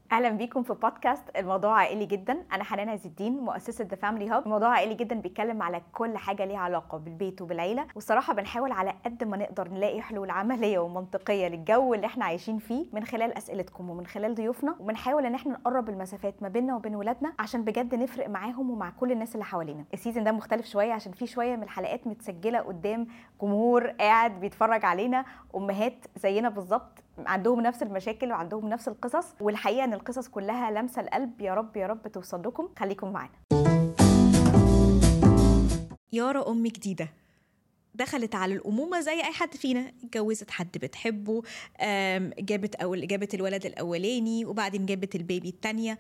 اهلا بيكم في بودكاست الموضوع عائلي جدا انا حنان عز الدين مؤسسه ذا فاميلي هاب الموضوع عائلي جدا بيتكلم على كل حاجه ليها علاقه بالبيت وبالعيله والصراحه بنحاول على قد ما نقدر نلاقي حلول عمليه ومنطقيه للجو اللي احنا عايشين فيه من خلال اسئلتكم ومن خلال ضيوفنا وبنحاول ان احنا نقرب المسافات ما بيننا وبين ولادنا عشان بجد نفرق معاهم ومع كل الناس اللي حوالينا السيزون ده مختلف شويه عشان فيه شويه من الحلقات متسجله قدام جمهور قاعد بيتفرج علينا امهات زينا بالظبط عندهم نفس المشاكل وعندهم نفس القصص والحقيقه ان القصص كلها لامسه القلب يا رب يا رب توصل لكم خليكم معانا يارا أم جديدة دخلت على الأمومة زي أي حد فينا اتجوزت حد بتحبه آم، جابت أول جابت الولد الأولاني وبعدين جابت البيبي التانية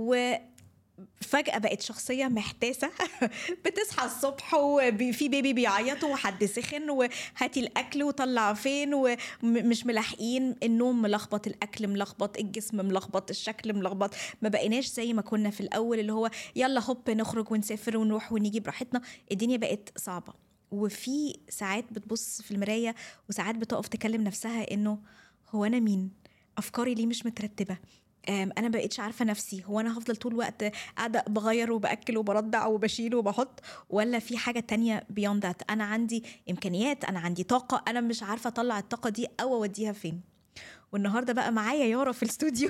وفجأة بقت شخصية محتاسة بتصحى الصبح وفي بيبي بيعيط وحد سخن وهاتي الأكل وطلع فين ومش ملاحقين النوم ملخبط الأكل ملخبط الجسم ملخبط الشكل ملخبط ما بقيناش زي ما كنا في الأول اللي هو يلا هوب نخرج ونسافر ونروح ونيجي براحتنا الدنيا بقت صعبة وفي ساعات بتبص في المراية وساعات بتقف تكلم نفسها إنه هو أنا مين؟ أفكاري ليه مش مترتبة؟ أم، انا بقيتش عارفه نفسي هو انا هفضل طول الوقت قاعده بغير وباكل وبرضع وبشيل وبحط ولا في حاجه تانية beyond that انا عندي امكانيات انا عندي طاقه انا مش عارفه اطلع الطاقه دي او اوديها فين والنهارده بقى معايا يارا في الاستوديو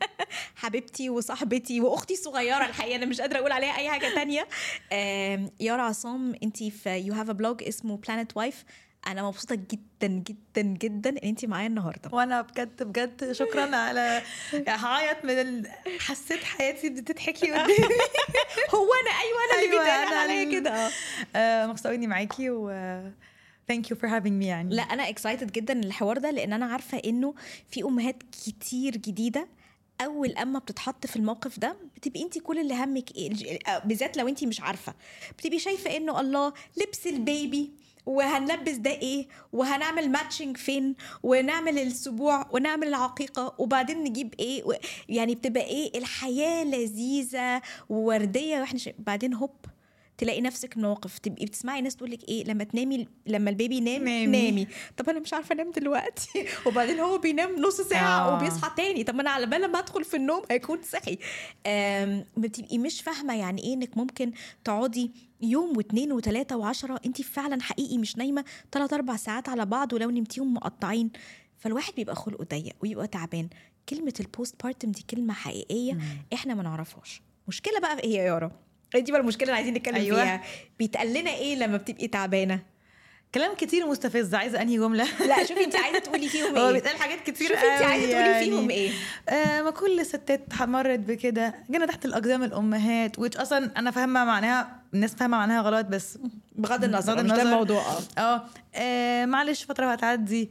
حبيبتي وصاحبتي واختي الصغيره الحقيقه انا مش قادره اقول عليها اي حاجه تانية آم، يارا عصام انت في يو هاف ا بلوج اسمه بلانت وايف انا مبسوطه جدا جدا جدا ان انت معايا النهارده وانا بجد بجد شكرا على هعيط من ال... حسيت حياتي بتضحكي قدامي هو انا ايوه انا اللي أيوة، بيتقال أنا عليا ال- كده آه، مبسوطه اني معاكي و ثانك يو فور هافينج مي يعني لا انا اكسايتد جدا الحوار ده لان انا عارفه انه في امهات كتير جديده اول اما بتتحط في الموقف ده بتبقي انت كل اللي همك ايه الج- آه، بالذات لو انت مش عارفه بتبقي شايفه انه الله لبس البيبي وهنلبس ده ايه وهنعمل ماتشنج فين ونعمل السبوع ونعمل العقيقه وبعدين نجيب ايه و... يعني بتبقى ايه الحياه لذيذه وورديه واحنا شا... بعدين هوب تلاقي نفسك مواقف تبقي بتسمعي ناس تقول لك ايه لما تنامي لما البيبي ينام نامي. نامي, نامي. طب انا مش عارفه انام دلوقتي وبعدين هو بينام نص ساعه آه. وبيصحى تاني طب ما انا على بال ما ادخل في النوم هيكون صحي آم، بتبقي مش فاهمه يعني ايه انك ممكن تقعدي يوم واثنين وثلاثة وعشرة انت فعلا حقيقي مش نايمة ثلاث أربع ساعات على بعض ولو نمتيهم مقطعين فالواحد بيبقى خلقه ضيق ويبقى تعبان كلمة البوست بارتم دي كلمة حقيقية احنا ما نعرفهاش مشكلة بقى ايه يا يارا دي بقى المشكلة اللي عايزين نتكلم أيوة. فيها بيتقال لنا ايه لما بتبقي تعبانة كلام كتير مستفز عايزه انهي جمله لا شوفي انت عايزه تقولي فيهم هو ايه بيتقال حاجات كتير شوفي انت قوي عايزه تقولي يعني. فيهم ايه آه ما كل الستات مرت بكده جينا تحت الاقدام الامهات which اصلا انا فاهمه معناها الناس فاهمه معناها غلط بس بغض النظر بغض مش ده النظر. الموضوع اه اه آه، معلش فتره هتعدي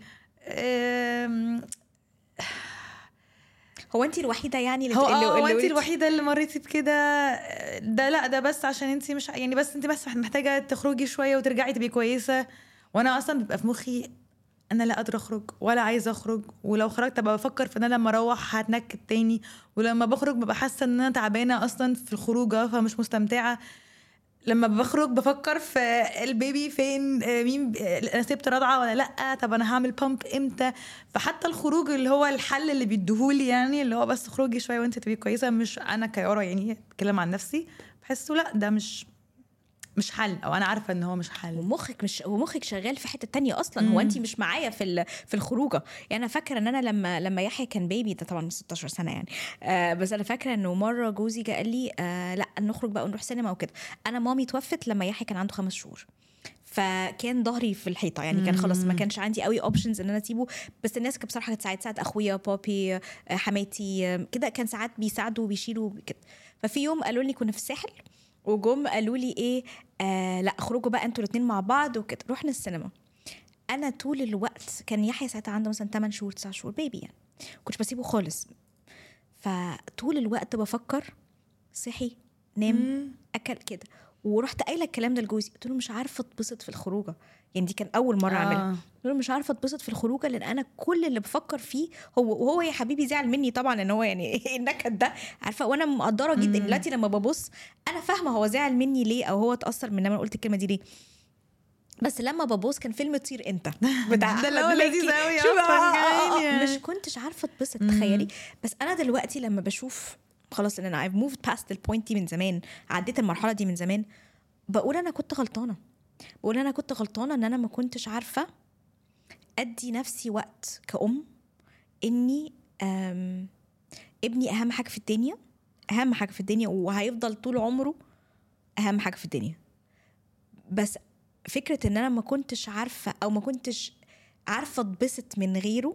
آم، هو انت الوحيده يعني اللي هو اللي, اه هو انت اللي الوحيده اللي مريتي بكده ده لا ده بس عشان انت مش يعني بس انت بس محتاجه تخرجي شويه وترجعي تبقي كويسه وانا اصلا بيبقى في مخي انا لا قادره اخرج ولا عايزه اخرج ولو خرجت ابقى بفكر في ان انا لما اروح هتنكد تاني ولما بخرج ببقى حاسه ان انا تعبانه اصلا في الخروجه فمش مستمتعه لما بخرج بفكر في البيبي فين آه، مين آه، انا سبت رضعه ولا لا طب انا هعمل بامب امتى فحتى الخروج اللي هو الحل اللي بيديهولي يعني اللي هو بس خروجي شويه وانت تبقي كويسه مش انا كيارا يعني اتكلم عن نفسي بحسه لا ده مش مش حل او انا عارفه ان هو مش حل ومخك مش ومخك شغال في حته تانية اصلا هو انت مش معايا في ال- في الخروجه يعني انا فاكره ان انا لما لما يحيى كان بيبي ده طبعا من 16 سنه يعني آه بس انا فاكره انه مره جوزي جه قال لي آه لا نخرج بقى ونروح سينما وكده انا مامي توفت لما يحيى كان عنده خمس شهور فكان ظهري في الحيطه يعني كان خلاص ما كانش عندي قوي اوبشنز ان انا اسيبه بس الناس كانت بصراحه كانت ساعات ساعات اخويا بابي آه، حماتي آه، كده كان ساعات بيساعدوا وبيشيلوا كده ففي يوم قالوا لي كنا في الساحل وجم قالوا لي ايه آه لا اخرجوا بقى انتوا الاثنين مع بعض وكده رحنا السينما انا طول الوقت كان يحيى ساعتها عنده مثلا 8 شهور 9 شهور بيبي يعني كنتش بسيبه خالص فطول الوقت بفكر صحي نام اكل كده ورحت قايله الكلام ده لجوزي قلت له مش عارفه اتبسط في الخروجه يعني دي كان اول مره آه. اعملها قلت له مش عارفه اتبسط في الخروجه لان انا كل اللي بفكر فيه هو وهو يا حبيبي زعل مني طبعا ان هو يعني ايه النكد ده عارفه وانا مقدره جدا مم. دلوقتي لما ببص انا فاهمه هو زعل مني ليه او هو اتاثر من لما أنا قلت الكلمه دي ليه بس لما ببوظ كان فيلم طير انت بتاع ده اللي هو أحمد مكي. لذيذ أوي شو أصلاً آه، آه، جميل آه. يعني. مش كنتش عارفه اتبسط تخيلي بس انا دلوقتي لما بشوف خلاص ان انا I've moved past البوينت دي من زمان عديت المرحله دي من زمان بقول انا كنت غلطانه بقول انا كنت غلطانه ان انا ما كنتش عارفه ادي نفسي وقت كأم اني أم ابني اهم حاجه في الدنيا اهم حاجه في الدنيا وهيفضل طول عمره اهم حاجه في الدنيا بس فكره ان انا ما كنتش عارفه او ما كنتش عارفه اتبسط من غيره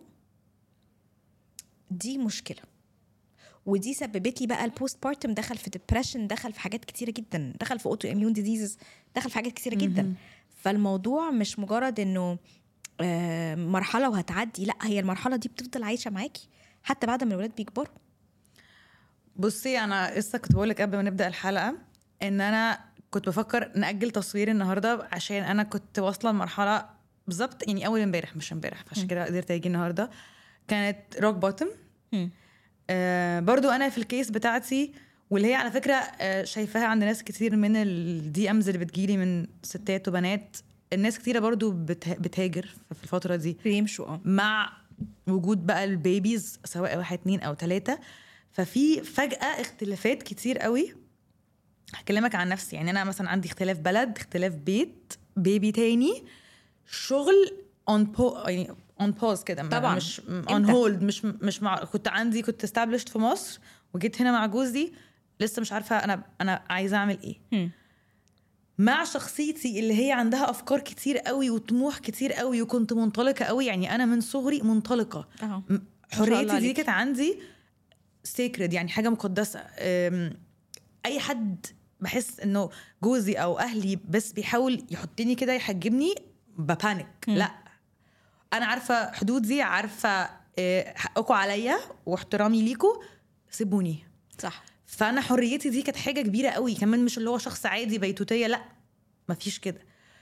دي مشكله ودي سببت لي بقى البوست بارتم دخل في ديبرشن دخل في حاجات كتيره جدا دخل في اوتو اميون ديزيزز دخل في حاجات كتيره جدا فالموضوع مش مجرد انه آه، مرحله وهتعدي لا هي المرحله دي بتفضل عايشه معاكي حتى بعد ما الولاد بيكبروا بصي انا لسه كنت بقول لك قبل ما نبدا الحلقه ان انا كنت بفكر ناجل تصوير النهارده عشان انا كنت واصله لمرحله بالظبط يعني اول امبارح مش امبارح فعشان كده قدرت اجي النهارده كانت روك بوتم مم. آه برضو انا في الكيس بتاعتي واللي هي على فكره آه شايفاها عند ناس كتير من الدي امز اللي بتجيلي من ستات وبنات الناس كتيره برضو بته- بتهاجر في الفتره دي بيمشوا اه مع وجود بقى البيبيز سواء واحد اتنين او تلاتة ففي فجأة اختلافات كتير قوي هكلمك عن نفسي يعني انا مثلا عندي اختلاف بلد اختلاف بيت بيبي تاني شغل اون بو يعني اون بوز كده ما- طبعاً. مش اون إمتى؟ هولد مش مش مع كنت عندي كنت استابلشت في مصر وجيت هنا مع جوزي لسه مش عارفه انا انا عايزه اعمل ايه هم. مع شخصيتي اللي هي عندها افكار كتير قوي وطموح كتير قوي وكنت منطلقه قوي يعني انا من صغري منطلقه اهو م- شاء الله حريتي دي عليكي. كانت عندي سيكريد يعني حاجه مقدسه أم، اي حد بحس انه جوزي او اهلي بس بيحاول يحطني كده يحجمني ببانك مم. لا انا عارفه حدودي عارفه آه، حقكم عليا واحترامي ليكم سيبوني صح فانا حريتي دي كانت حاجه كبيره قوي كمان مش اللي هو شخص عادي بيتوتيه لا مفيش كده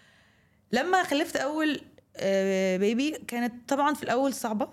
لما خلفت اول آه، بيبي كانت طبعا في الاول صعبه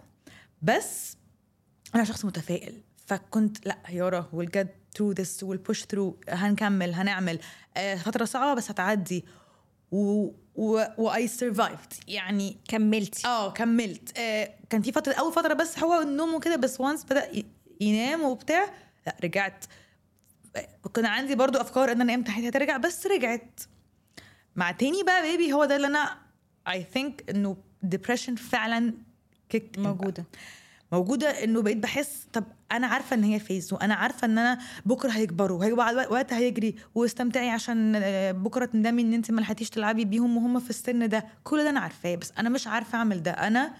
بس انا شخص متفائل فكنت لا يارا we'll get through this we'll push through هنكمل هنعمل آه، فتره صعبه بس هتعدي و و و I survived يعني كملتي اه كملت آه كان في فتره اول فتره بس هو النوم وكده بس وانس بدا ي- ينام وبتاع لا رجعت آه، كان عندي برضو افكار ان انا امتى حياتي هترجع بس رجعت مع تاني بقى بيبي هو ده اللي انا اي ثينك انه depression فعلا kicked in بقى. موجوده موجوده انه بقيت بحس طب انا عارفه ان هي فيز وانا عارفه ان انا بكره هيكبروا وهيبقى على الوقت- وقت هيجري واستمتعي عشان آه، بكره تندمي ان انت ما لحقتيش تلعبي بيهم وهم في السن ده كل ده انا عارفاه بس انا مش عارفه اعمل ده انا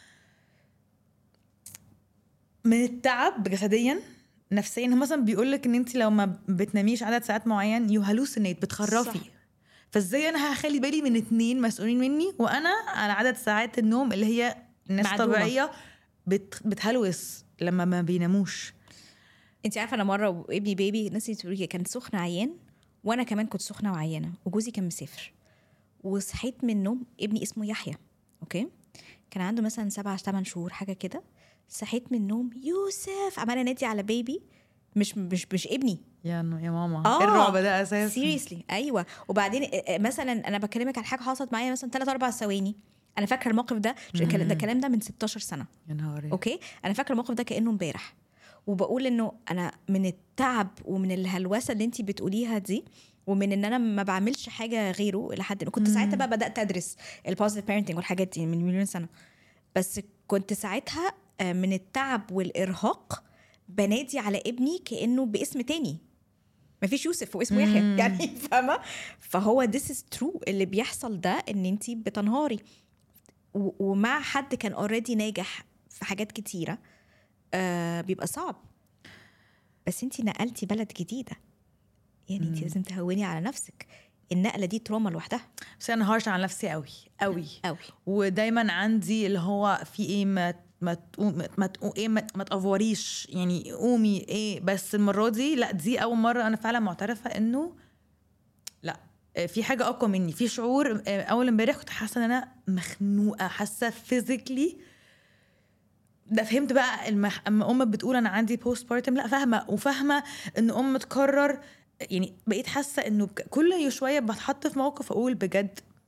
من التعب جسديا نفسيا هو مثلا بيقول لك ان انت لو ما بتناميش عدد ساعات معين يو هالوسينيت بتخرفي صح. فازاي انا هخلي بالي من اتنين مسؤولين مني وانا على عدد ساعات النوم اللي هي الناس معدومة. طبيعيه بت بتهلوس لما ما بيناموش انت عارفه انا مره وابني بيبي نسيت تقولي كده، كانت سخنه عيان وانا كمان كنت سخنه وعيانه وجوزي كان مسافر وصحيت من النوم ابني اسمه يحيى اوكي كان عنده مثلا سبع ثمان شهور حاجه كده صحيت من النوم يوسف عماله انادي على بيبي مش مش مش ابني يا نو- يا ماما آه. ايه الرعب ده اساسا سيريسلي ايوه وبعدين آه، آه، مثلا انا بكلمك على حاجه حصلت معايا مثلا 3 4 ثواني انا فاكره الموقف ده عشان الكلام ده الكلام ده من 16 سنه يا نهاري اوكي انا فاكره الموقف ده كانه امبارح وبقول انه انا من التعب ومن الهلوسه اللي انت بتقوليها دي ومن ان انا ما بعملش حاجه غيره لحد كنت ساعتها بقى بدات ادرس البوزيتيف بيرنتنج والحاجات دي من مليون سنه بس كنت ساعتها آه، من التعب والارهاق بنادي على ابني كانه باسم تاني مفيش يوسف واسمه يحيى يعني فاهمه فهو this is true اللي بيحصل ده ان انت بتنهاري و- ومع حد كان اوريدي ناجح في حاجات كتيره آه بيبقى صعب بس انت نقلتي بلد جديده يعني انت لازم تهوني على نفسك النقله دي تروما لوحدها بس انا هارش على نفسي قوي قوي قوي ودايما عندي اللي هو في ايه ما ما تقوم ما تقوم ايه ما, ما تقفوريش يعني قومي ايه بس المره دي لا دي اول مره انا فعلا معترفه انه لا آه، في حاجه اقوى مني في شعور آه، اول امبارح كنت حاسه ان انا مخنوقه حاسه فيزيكلي ده فهمت بقى المح... اما ام بتقول انا عندي بوست بارتم لا فاهمه وفاهمه ان ام تكرر يعني بقيت حاسه انه بك... كل شويه بتحط في موقف اقول بجد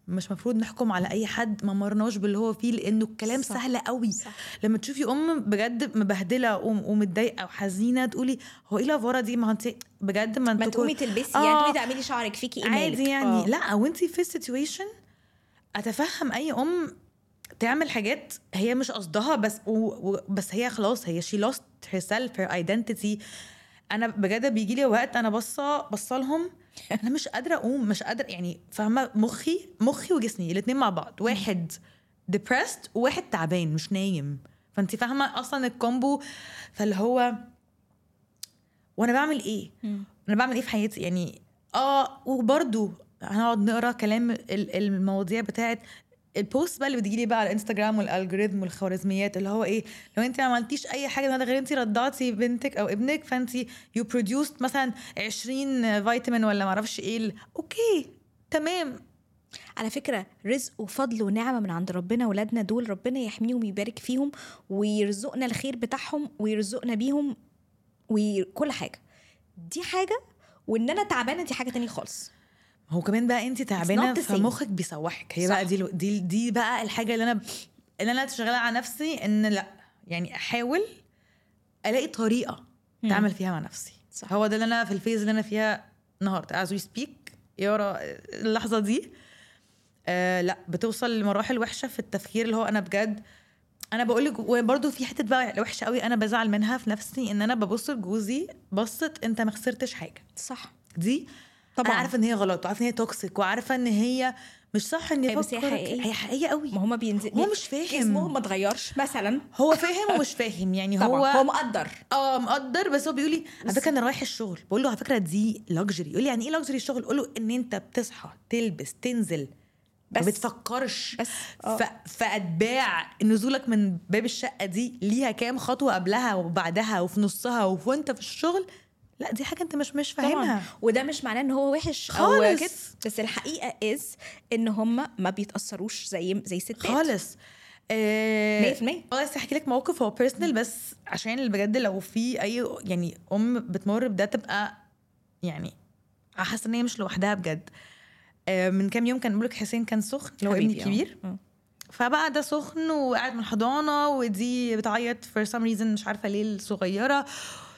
مش مفروض نحكم على اي حد ما مرناش باللي هو فيه لانه الكلام صح. سهل قوي صح. لما تشوفي ام بجد مبهدله وم- ومتضايقه وحزينه تقولي هو ايه الافوره دي ما هو انت بجد ما ما انتوا تقومي كل- تلبسي آه. يعني تقومي تعملي شعرك فيكي ايه عادي مالك؟ يعني آه. لا وانت في السيتويشن اتفهم اي ام تعمل حاجات هي مش قصدها بس و... و... بس هي خلاص هي she lost herself her identity انا بجد بيجي لي وقت انا بصه بصه لهم انا مش قادره اقوم مش قادره يعني فاهمه مخي مخي وجسمي الاثنين مع بعض واحد depressed وواحد تعبان مش نايم فانت فاهمه اصلا الكومبو فاللي هو وانا بعمل ايه مم. انا بعمل ايه في حياتي يعني اه وبرده هنقعد نقرا كلام ال- المواضيع بتاعت البوست بقى اللي بتجيلي بقى على الانستجرام والالجوريثم والخوارزميات اللي هو ايه لو انت ما عملتيش اي حاجه النهارده غير انت رضعتي بنتك او ابنك فانت يو بروديوست مثلا 20 فيتامين ولا ما اعرفش ايه ال- اوكي تمام على فكرة رزق وفضل ونعمة من عند ربنا ولادنا دول ربنا يحميهم ويبارك فيهم ويرزقنا الخير بتاعهم ويرزقنا بيهم وكل حاجة دي حاجة وان انا تعبانة دي حاجة تانية خالص هو كمان بقى انت تعبانه not the same. فمخك بيسوحك هي صح. بقى دي دي دي بقى الحاجه اللي انا اللي انا شغاله على نفسي ان لا يعني احاول الاقي طريقه مم. اتعامل فيها مع نفسي صح. هو ده اللي انا في الفيز اللي انا فيها النهارده as we speak يارا اللحظه دي آه لا بتوصل لمراحل وحشه في التفكير اللي هو انا بجد انا بقول لك وبرده في حته بقى وحشه قوي انا بزعل منها في نفسي ان انا ببص لجوزي بصت انت ما خسرتش حاجه صح دي طبعاً. انا عارفه ان هي غلط وعارفه ان هي توكسيك وعارفه ان هي مش صح ان أيوة، بس هي يفكر حقيقية. هي حقيقيه قوي ما هما بينزل هو مش فاهم. جسمهم ما اتغيرش مثلا هو فاهم ومش فاهم يعني طبعا هو هو مقدر اه مقدر بس هو بيقول لي على بس- فكره انا رايح الشغل بقول له على فكره دي لكجري يقول لي يعني ايه لكجري الشغل اقول له ان انت بتصحى تلبس تنزل بس- ما بتفكرش بس آه. ف... فاتباع نزولك من باب الشقه دي ليها كام خطوه قبلها وبعدها وفي نصها وانت في الشغل لا دي حاجه انت مش مش فاهمها طبعا وده مش معناه ان هو وحش او خالص. كده بس الحقيقه از ان هم ما بيتاثروش زي زي ستات خالص آه، 100% اه بس احكي لك موقف هو بيرسونال بس عشان بجد لو في اي يعني ام بتمر بده تبقى يعني حاسه ان هي مش لوحدها بجد آه، من كام يوم كان بقولك حسين كان سخن اللي هو ابني حبيبي، آه. الكبير آه. فبقى ده سخن وقاعد من الحضانه ودي بتعيط for some reason مش عارفه ليه الصغيره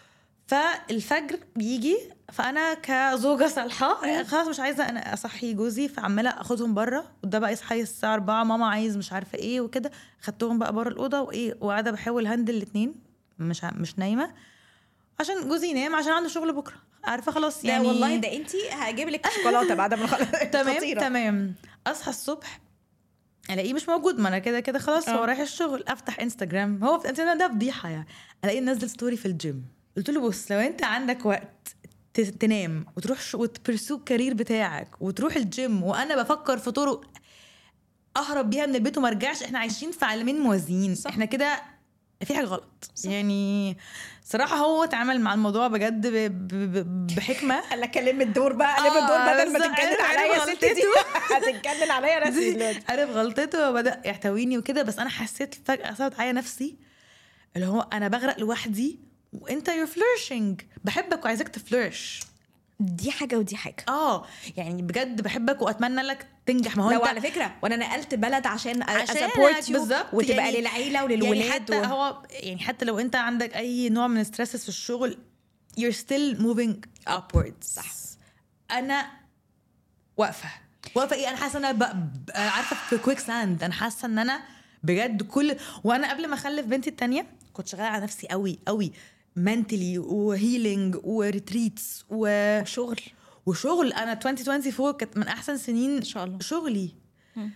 فالفجر بيجي فانا كزوجه صالحه خلاص مش عايزه انا اصحي جوزي فعماله اخدهم بره وده بقى يصحى الساعه 4 ماما عايز مش عارفه ايه وكده خدتهم بقى بره الاوضه وايه وقاعده بحاول هندل الاثنين مش ع- مش نايمه عشان جوزي ينام عشان عنده شغل بكره عارفه خلاص لا يعني والله ده انت هجيب لك شوكولاته بعد ما نخلص تمام خطيرة. تمام اصحى الصبح الاقيه مش موجود ما انا كده كده خلاص هو آه. رايح الشغل افتح انستجرام هو في انستجرام ده فضيحه يعني الاقيه منزل ستوري في الجيم قلت له بص لو انت عندك وقت ت- تنام وتروح ش... وتبرسو الكارير بتاعك وتروح الجيم وانا بفكر في طرق اهرب بيها من البيت وما ارجعش احنا عايشين في عالمين موازيين صح. احنا كده في حاجه غلط صح. يعني صراحه هو اتعامل مع الموضوع بجد ب... ب... ب... بحكمه قال لك كلم الدور بقى قلب آه، الدور بدل ما بس تتجنن عارف عليا يا ست دي غلطته. هتتجنن عليا رسمي دلوقتي عارف غلطته وبدا يحتويني وكده بس انا حسيت فجاه صارت عليا نفسي اللي هو انا بغرق لوحدي وانت يور فليرشنج بحبك وعايزاك تفليرش دي حاجه ودي حاجه اه يعني بجد بحبك واتمنى لك تنجح ما هو لو انت على فكره وانا نقلت بلد عشان عشانك اسبورت يو بالظبط، وتبقى يعني- للعيله يعني وللولاد حتى و... هو يعني حتى لو انت عندك اي نوع من الستريسز في الشغل you're still moving upwards صح. انا واقفه واقفه ايه انا حاسه ان انا ب... ب... عارفه في كويك ساند انا حاسه ان انا بجد كل وانا قبل ما اخلف بنتي التانية كنت شغاله على نفسي قوي قوي منتلي وهيلينج وريتريتس و... شغل وشغل انا 2024 كانت من احسن سنين ان شاء الله شغلي مم.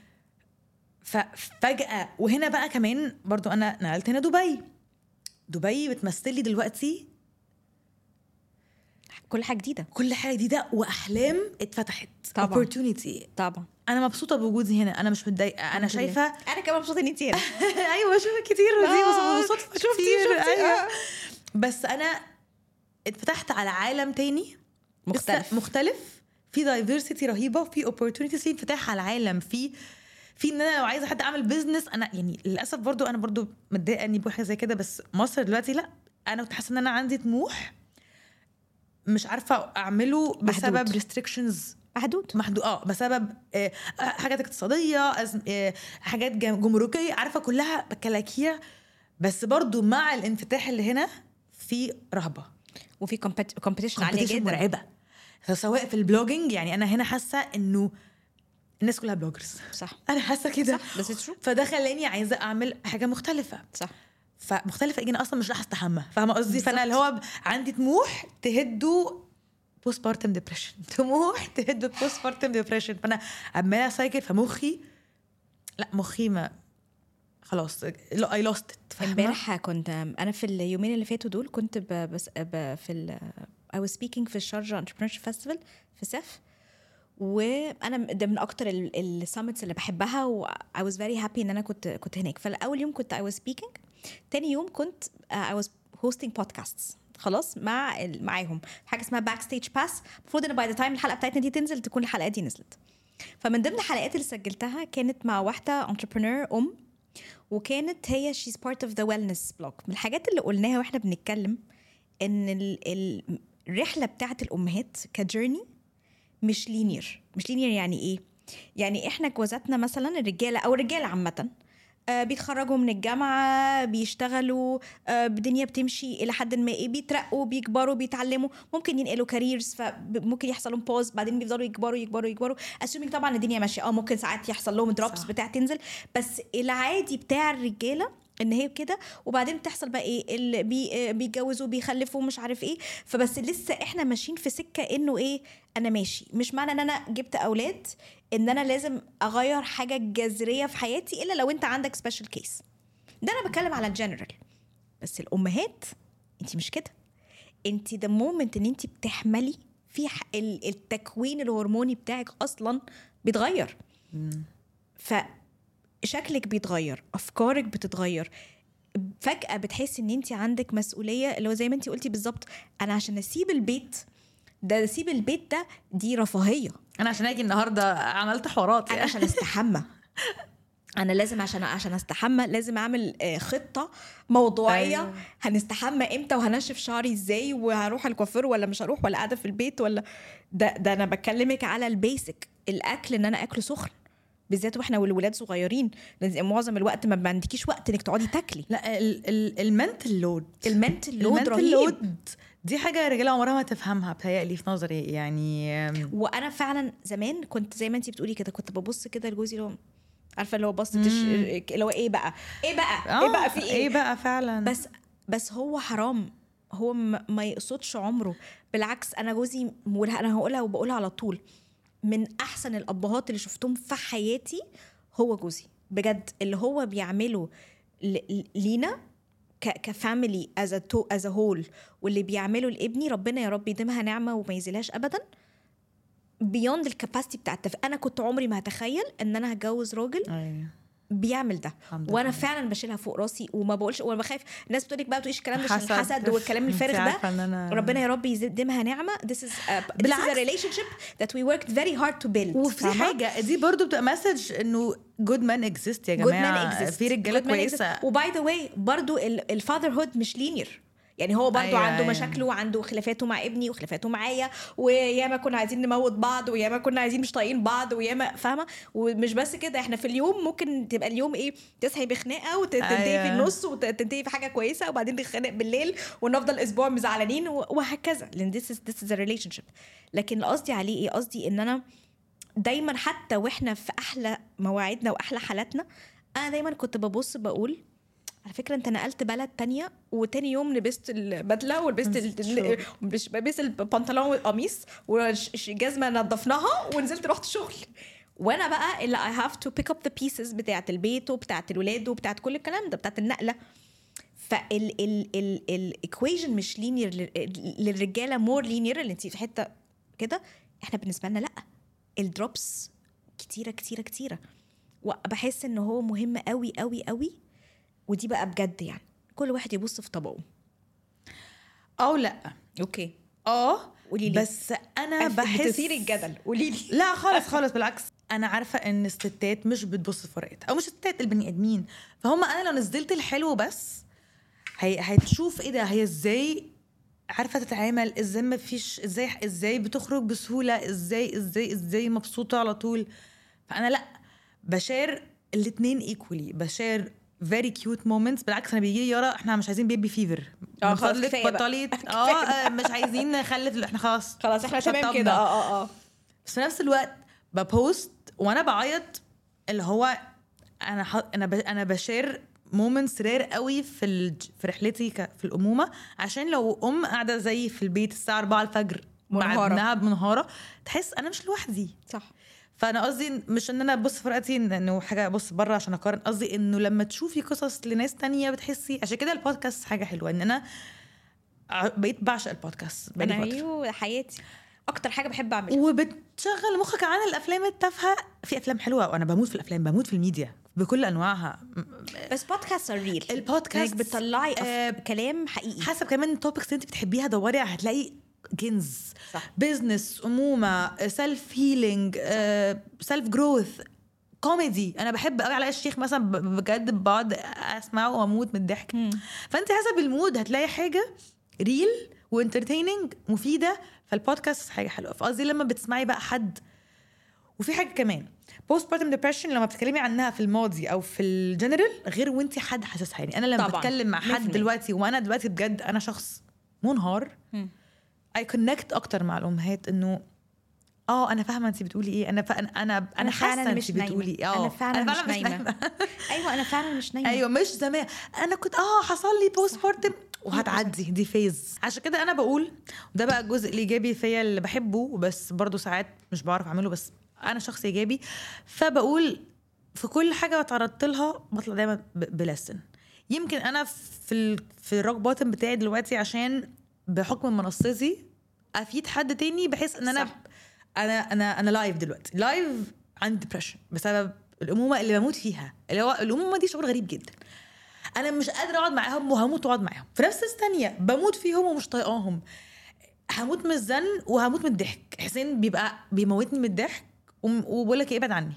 ففجأة وهنا بقى كمان برضو أنا نقلت هنا دبي دبي بتمثل لي دلوقتي كل حاجه جديده كل حاجة جديدة وأحلام اتفتحت طبعاً. opportunity طبعا أنا مبسوطة بوجودي هنا أنا مش متضايقة أنا الحمد لله. شايفة انا كمان مبسوطه ان انت هنا أيوة بشوفك كتير ودي آه، صدفة شفتي- كتير شفتي، أيوة. آه. بس أنا اتفتحت على عالم تاني مختلف. لسه مختلف في دايفرسيتي رهيبه وفي اوبورتونيتيز في انفتاح على العالم في في ان انا لو عايزه حد اعمل بيزنس انا يعني للاسف برضو انا برضو متضايقه اني بقول حاجه زي كده بس مصر دلوقتي لا انا كنت حاسه ان انا عندي طموح مش عارفه اعمله بسبب محدود. ريستريكشنز محدود محدود اه بسبب آه حاجات اقتصاديه أزم... آه حاجات جم- جمركيه عارفه كلها كلاكيع بس برضو مع الانفتاح اللي هنا في رهبه وفي كومبيتيشن عاليه competition جدا مرعبه سواء في البلوجينج يعني انا هنا حاسه انه الناس كلها بلوجرز صح انا حاسه كده صح بس it's true. فده خلاني عايزه اعمل حاجه مختلفه صح فمختلفه انا اصلا مش راح استحمى فاهمه قصدي بالظبط. فانا اللي هو ب- عندي طموح تهدوا بوست بارتم ديبريشن طموح تهدوا بوست بارتم ديبريشن فانا عماله سايكل فمخي لا مخي ما خلاص اي لوست امبارح كنت انا في اليومين اللي فاتوا دول كنت ب... بس ب... في ال... I was speaking في الشارجة Entrepreneurship Festival في سيف وانا ده من اكتر السامتس اللي بحبها و I was very happy ان انا كنت كنت هناك فالاول يوم كنت I was speaking تاني يوم كنت uh, I was hosting podcasts خلاص مع ال- معاهم حاجه اسمها باك ستيج باس المفروض ان باي ذا تايم الحلقه بتاعتنا دي تنزل تكون الحلقات دي نزلت فمن ضمن الحلقات اللي سجلتها كانت مع واحده entrepreneur ام وكانت هي she's part of the wellness blog من الحاجات اللي قلناها واحنا بنتكلم ان ال- ال- الرحله بتاعت الامهات كجيرني مش لينير مش لينير يعني ايه يعني احنا جوازاتنا مثلا الرجاله او الرجاله عامه آه، بيتخرجوا من الجامعة بيشتغلوا آه، الدنيا بتمشي إلى حد ما إيه بيترقوا بيكبروا بيتعلموا ممكن ينقلوا كاريرز فممكن يحصل لهم باوز بعدين بيفضلوا يكبروا يكبروا يكبروا اسيومينج طبعا الدنيا ماشية اه ممكن ساعات يحصل لهم دروبس صح. بتاع تنزل بس العادي بتاع الرجالة ان هي كده وبعدين بتحصل بقى ايه اللي بي آه، بيتجوزوا بيخلفوا مش عارف ايه فبس لسه احنا ماشيين في سكه انه ايه انا ماشي مش معنى ان انا جبت اولاد ان انا لازم اغير حاجه جذريه في حياتي الا لو انت عندك سبيشال كيس ده انا بتكلم على الجنرال بس الامهات انت مش كده انت ذا مومنت ان انت بتحملي في ح- ال- التكوين الهرموني بتاعك اصلا بيتغير فشكلك بيتغير افكارك بتتغير فجاه بتحسي ان انت عندك مسؤوليه اللي هو زي ما انت قلتي بالظبط انا عشان اسيب البيت ده اسيب البيت ده دي رفاهيه انا عشان اجي النهارده عملت حوارات انا يعني عشان استحمى انا لازم عشان عشان استحمى لازم اعمل آه، خطه موضوعيه أيوة. هنستحمى امتى وهنشف شعري ازاي وهروح الكوافير ولا مش هروح ولا قاعده في البيت ولا ده ده انا بكلمك على البيسك الاكل ان انا اكله سخن بالذات واحنا والولاد صغيرين لأن معظم الوقت ما عندكيش وقت انك تقعدي تاكلي لا المنتل لود المنتل لود المنتل رهيب لود دي حاجه الرجاله عمرها ما تفهمها بتهيألي في نظري يعني أم، وانا فعلا زمان كنت زي ما انت بتقولي كده كنت ببص كده لجوزي اللي هو عارفه اللي هو بصت الش- اللي هو ايه بقى ايه بقى ايه آه، بقى في ايه ايه بقى فعلا بس بس هو حرام هو م- ما يقصدش عمره بالعكس انا جوزي ولا- انا هقولها وبقولها على طول من احسن الابهات اللي شفتهم في حياتي هو جوزي بجد اللي هو بيعمله ل- لينا ك- كفاميلي از از هول واللي بيعمله لابني ربنا يا رب يديمها نعمه وما يزيلهاش ابدا بيوند الكاباسيتي بتاعت التف... انا كنت عمري ما هتخيل ان انا هتجوز راجل أيوة. بيعمل ده الحمد وانا لله. فعلا بشيلها فوق راسي وما بقولش وانا بخاف الناس بتقول لك بقى تقوليش الكلام ده عشان حسد. الحسد والكلام انت الفارغ عارفة ده ان انا ربنا يا رب يديمها نعمه this is a, this is a بالعكس. relationship that we worked very hard to build وفي فاهمة؟ حاجه دي برضو بتبقى مسج انه جود مان اكزيست يا good جماعه men exist في رجاله Good men كويسه exist. وباي ذا واي برضو الفاذر هود مش لينير يعني هو برضو أيوة، عنده أيوة. مشاكله وعنده خلافاته مع ابني وخلافاته معايا وياما كنا عايزين نموت بعض وياما كنا عايزين مش طايقين بعض وياما فاهمه ومش بس كده احنا في اليوم ممكن تبقى اليوم ايه تصحي بخناقه وتنتهي في أيوة. النص وتنتهي في حاجه كويسه وبعدين نتخانق بالليل ونفضل اسبوع مزعلانين و- وهكذا لان this is this is a relationship لكن اللي قصدي عليه ايه قصدي ان انا دايما حتى واحنا في احلى مواعيدنا واحلى حالاتنا انا دايما كنت ببص بقول على فكره انت نقلت بلد تانية وتاني يوم لبست البدله ولبست ال- مش- لبست البنطلون والقميص والجزمه نظفناها ونزلت رحت الشغل وانا بقى اللي I have to pick up the pieces بتاعت البيت وبتاعت الولاد وبتاعت كل الكلام ده بتاعت النقله فال ال ال الايكويجن مش لينير للرجاله مور لينير اللي انت في حته كده احنا بالنسبه لنا لا الدروبس كتيره كتيره كتيره وبحس ان هو مهم قوي قوي قوي ودي بقى بجد يعني كل واحد يبص في طبقه او لا اوكي اه قولي لي بس انا بحس بتثيري الجدل قولي لي لا خالص خالص بالعكس انا عارفه ان الستات مش بتبص في ورقتها او مش الستات البني ادمين فهم انا لو نزلت الحلو بس هي هتشوف ايه ده هي ازاي عارفه تتعامل ازاي ما فيش ازاي ازاي بتخرج بسهوله ازاي ازاي ازاي مبسوطه على طول فانا لا بشير الاثنين ايكولي بشير فيري كيوت مومنتس بالعكس انا بيجي لي يارا احنا مش عايزين بيبي فيفر آه، خلاص كفاية بقى. بطلي اه آه، مش عايزين نخلف لا، احنا خلاص خلاص احنا تمام شطبنا. كده اه اه اه بس في نفس الوقت ببوست وانا بعيط اللي هو انا ح... انا ب... انا بشير مومنتس رير قوي في ال... في رحلتي ك... في الامومه عشان لو ام قاعده زي في البيت الساعه 4 الفجر مع منهارة. ابنها منهاره تحس انا مش لوحدي صح فانا قصدي مش ان انا ابص في ورقتي إن- انه حاجه ابص بره عشان اقارن قصدي انه لما تشوفي قصص لناس تانية بتحسي عشان كده البودكاست حاجه حلوه ان انا ع- بقيت بعشق البودكاست بقالي انا فترة. ايوه حياتي اكتر حاجه بحب اعملها وبتشغل مخك عن الافلام التافهه في افلام حلوه وانا بموت في الافلام بموت في الميديا بكل انواعها بس بودكاست ريل البودكاست انك بتطلعي أف... آه، كلام حقيقي حسب كمان التوبكس اللي انت بتحبيها دوري هتلاقي جنز صح. بزنس امومه سيلف هيلينج سيلف جروث كوميدي انا بحب قوي علاء الشيخ مثلا ب- بجد بقعد اسمعه واموت من الضحك فانت حسب المود هتلاقي حاجه ريل وانترتيننج مفيده فالبودكاست حاجه حلوه فقصدي لما بتسمعي بقى حد وفي حاجه كمان بوست بارتم ديبرشن لما بتتكلمي عنها في الماضي او في الجنرال غير وانت حد حاسسها يعني انا لما طبعاً. بتكلم مع حد 100%. دلوقتي وانا دلوقتي بجد انا شخص منهار مم. اي كونكت اكتر مع الامهات انه اه انا فاهمه انت بتقولي ايه انا ف... انا انا, أنا فعلاً حاسه مش انت نايمة. بتقولي ايه أنا اه فعلاً مش نايمة. ايوه انا فعلا مش نايمه ايوه مش زمان انا كنت اه حصل لي بوست بارتم وهتعدي دي فيز عشان كده انا بقول وده بقى الجزء الايجابي فيا اللي بحبه بس برضو ساعات مش بعرف اعمله بس انا شخص ايجابي فبقول في كل حاجه اتعرضت لها بطلع دايما ب- بلسن يمكن انا في ال... في الروك بوتم بتاعي دلوقتي عشان بحكم منصتي افيد حد تاني بحيث ان انا صح. انا انا انا لايف دلوقتي لايف عندي ديبرشن بسبب الامومه اللي بموت فيها اللي هو الامومه دي شعور غريب جدا انا مش قادره اقعد معاهم وهموت واقعد معاهم في نفس الثانيه بموت فيهم ومش طايقاهم هموت من الزن وهموت من الضحك حسين بيبقى بيموتني من الضحك وم- وبقول لك ايه ابعد عني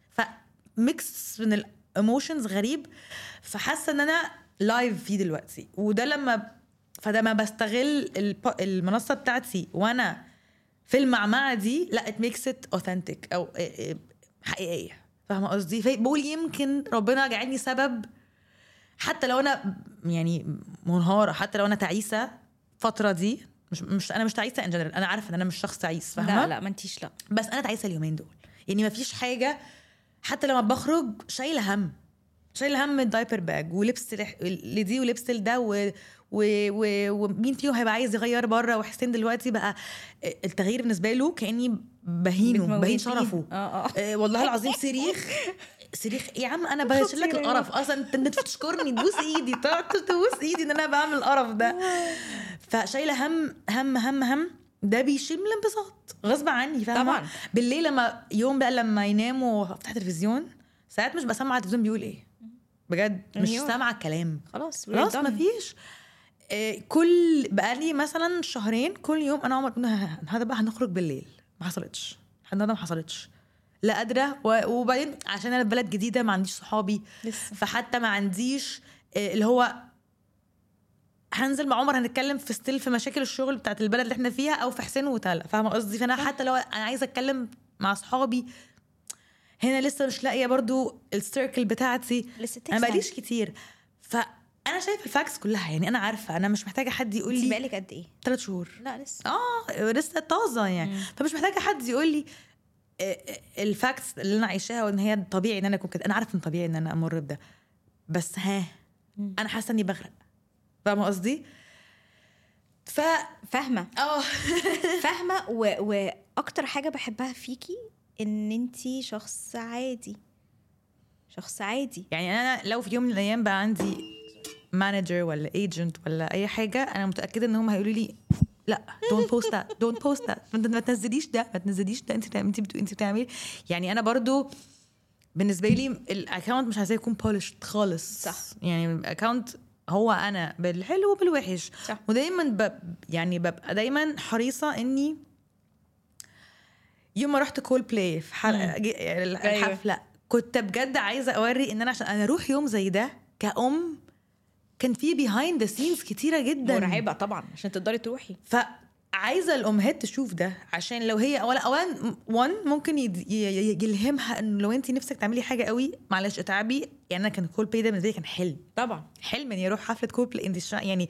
فميكس من الايموشنز غريب فحاسه ان انا لايف فيه دلوقتي وده لما فده ما بستغل الب- المنصه بتاعتي وانا في المعمعه دي لا ات ميكس ات اوثنتيك او إيه إيه حقيقيه فاهمه قصدي فبقول يمكن ربنا جعلني سبب حتى لو انا يعني منهاره حتى لو انا تعيسه الفتره دي مش مش انا مش تعيسه ان جنرال انا عارفه ان انا مش شخص تعيس فاهمه لا لا ما انتيش لا بس انا تعيسه اليومين دول يعني ما فيش حاجه حتى لما بخرج شايله هم شايله هم الدايبر باج ولبس لح- لدي ولبس لده و... و... و... ومين فيهم هيبقى عايز يغير بره وحسين دلوقتي بقى التغيير بالنسبه له كاني بهينه بتموتيه. بهين شرفه اه اه آه، والله العظيم صريخ صريخ يا عم انا بشيل لك خطيرة. القرف اصلا انت انت تشكرني تبوس ايدي تقعد تبوس ايدي ان انا بعمل القرف ده فشايله هم هم هم هم ده بيشيل من الانبساط غصب عني فاهمه طبعاً. بالليل لما يوم بقى لما يناموا وافتح تلفزيون ساعات مش بسمع التلفزيون بيقول ايه بجد مش أيوة. سامعه الكلام خلاص we're خلاص done. مفيش آه، كل بقالي مثلا شهرين كل يوم انا وعمر قلنا ه- هذا بقى هنخرج بالليل ما حصلتش النهارده ما حصلتش لا قادره و- وبعدين عشان انا في بلد جديده ما عنديش صحابي لسه فحتى ما عنديش آه، اللي هو هنزل مع عمر هنتكلم في ستيل في مشاكل الشغل بتاعت البلد اللي احنا فيها او في حسين وتلا فاهمه قصدي فانا حتى لو انا عايزه اتكلم مع صحابي هنا لسه مش لاقيه برضو السيركل بتاعتي لسه انا takes بقاليش time. كتير فانا شايفه الفاكس كلها يعني انا عارفه انا مش محتاجه حد يقول انت لي بقالك قد ايه؟ ثلاث شهور لا لسه اه لسه طازه يعني مم. فمش محتاجه حد يقول لي آه، آه، الفاكتس اللي انا عايشاها وان هي طبيعي ان انا اكون كده انا عارفه ان طبيعي ان انا امر بده بس ها مم. انا حاسه اني بغرق فاهمه قصدي ف فاهمه اه فاهمه و... واكتر حاجه بحبها فيكي ان انتي شخص عادي شخص عادي يعني انا لو في يوم من الايام بقى عندي مانجر ولا ايجنت ولا اي حاجه انا متاكده ان هم هيقولوا لي لا دونت بوست ذات دونت بوست ذات ما تنزليش ده ما تنزليش ده انت انت بتقولي انت بتعملي يعني انا برضو بالنسبه لي الاكونت مش عايزاه يكون بولشد خالص صح. يعني الاكونت هو انا بالحلو وبالوحش صح. ودايما ب... يعني ببقى دايما حريصه اني يوم ما رحت كول بلاي في حلقه جي- أيوة. الحفله كنت بجد عايزه اوري ان انا عشان انا اروح يوم زي ده كأم كان في بيهايند ذا سينز كتيره جدا مرعبه طبعا عشان تقدري تروحي فعايزه الامهات تشوف ده عشان لو هي اولا اولا وان ممكن يد- ي- ي- يلهمها انه لو انت نفسك تعملي حاجه قوي معلش اتعبي يعني انا كان كول بلاي ده بالنسبه لي كان حلم طبعا حلم اني اروح حفله كول بلاي انت شا- يعني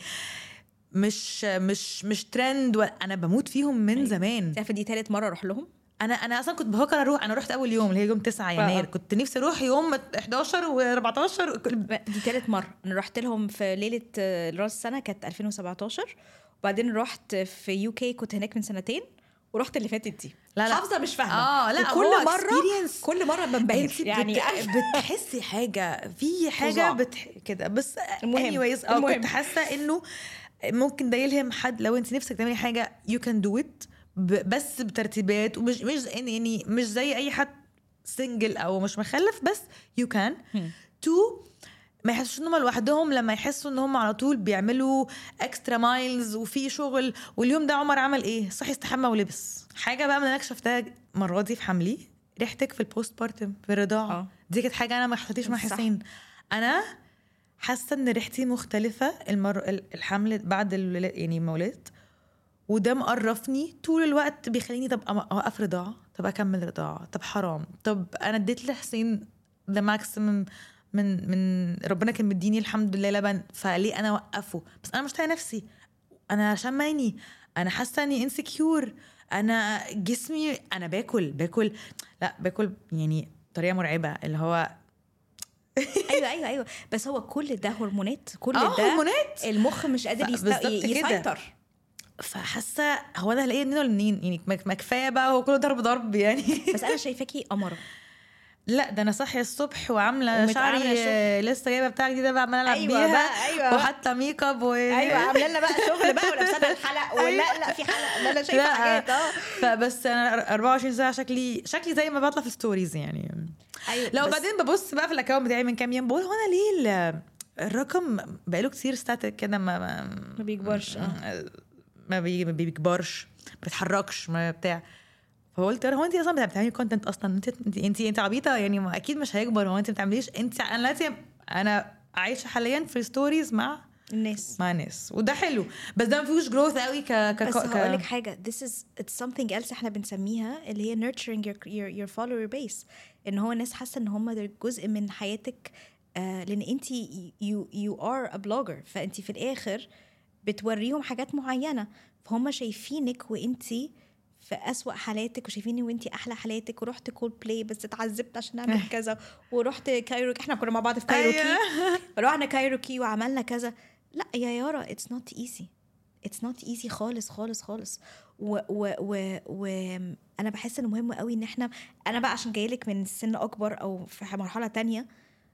مش مش مش ترند ولا- انا بموت فيهم من أيوة. زمان انت عارفه دي تالت مره اروح لهم انا انا اصلا كنت بفكر اروح انا رحت اول يوم اللي هي يوم 9 يناير آه. كنت نفسي اروح يوم 11 و14 دي تالت مرة أنا رحت لهم في ليلة آه، رأس السنة كانت 2017 وبعدين رحت في يو كي كنت هناك من سنتين ورحت اللي فاتت دي لا، لا. حافظة مش فاهمة اه لا كل هو مرة experience. كل مرة بنبهر انت يعني يعني بتحسي حاجه في حاجه فظاع. بتح... كده بس المهم. anyways اه المهم. كنت حاسه انه ممكن ده يلهم حد لو انت نفسك تعملي حاجه يو كان دو ات بس بترتيبات ومش مش زي- يعني مش زي اي حد سنجل او مش مخلف بس يو كان هم. تو ما يحسوش ان هم لوحدهم لما يحسوا ان هم على طول بيعملوا اكسترا مايلز وفي شغل واليوم ده عمر عمل ايه صحي استحمى ولبس حاجه بقى من اللي انا شفتها المره دي في حملي ريحتك في البوست بارتم في الرضاعه آه. دي كانت حاجه انا ما حسيتش مع صح. حسين انا حاسه ان ريحتي مختلفه المر... الحمل بعد الولا- يعني ما ولدت وده مقرفني طول الوقت بيخليني طب أم- اوقف رضاعه طب اكمل رضاعه طب حرام طب انا اديت لحسين ذا ماكسيمم من من ربنا كان مديني الحمد لله لبن فليه انا اوقفه بس انا مش طايقه نفسي انا شماني انا حاسه اني انسكيور انا جسمي انا باكل باكل لا باكل يعني طريقه مرعبه اللي هو ايوه ايوه ايوه بس هو كل ده هرمونات كل اه ده هرمونات المخ مش قادر ف- يست... بالظبط كده. يسيطر فحاسه هو انا هلاقي منين ولا منين يعني ما ما كفايه بقى هو كله ضرب ضرب يعني بس انا شايفاكي قمره لا ده انا صاحيه الصبح وعامله ومت- شعري عاملة آه، لسه جايبه بتاع جديده بقى عماله العب أيوة بيها بقى، أيوة بقى. وحاطه ميك اب و... ايوه عامله لنا بقى شغل بقى ولابسانا الحلق ولا لا في حلق لا انا شايفه لا. حاجات اه فبس انا 24 ساعه شكلي شكلي زي ما بطلع في ستوريز يعني ايوه لو بس- بعدين ببص بقى في الاكونت بتاعي من كام يوم بقول هو انا ليه ال- الرقم بقاله كتير ستاتيك كده ما ما, ما بيكبرش اه ما بي- ما بيكبرش ما بيتحركش ما بتاع فقلت يا هو انت اصلا بتعملي كونتنت اصلا انت انت انت, انت عبيطه يعني ما اكيد مش هيكبر هو انت ما بتعمليش انت انا دلوقتي انا عايشه حاليا في ستوريز مع الناس مع ناس وده حلو بس ده ما فيهوش جروث قوي ك ك بس ك- هقول لك حاجه this is it's something else احنا بنسميها اللي هي nurturing your your, your follower base ان هو الناس حاسه ان هم ده جزء من حياتك آه لان انت you you are a blogger فانت في الاخر بتوريهم حاجات معينه فهم شايفينك وانت في أسوأ حالاتك وشايفيني وانتي احلى حالاتك ورحت كول بلاي بس اتعذبت عشان اعمل كذا ورحت كايروكي احنا كنا مع بعض في كايروكي أيوة. رحنا كايروكي وعملنا كذا لا يا يارا اتس نوت ايزي اتس نوت ايزي خالص خالص خالص و و و و انا بحس انه مهم قوي ان احنا انا بقى عشان جايلك من سن اكبر او في مرحله تانية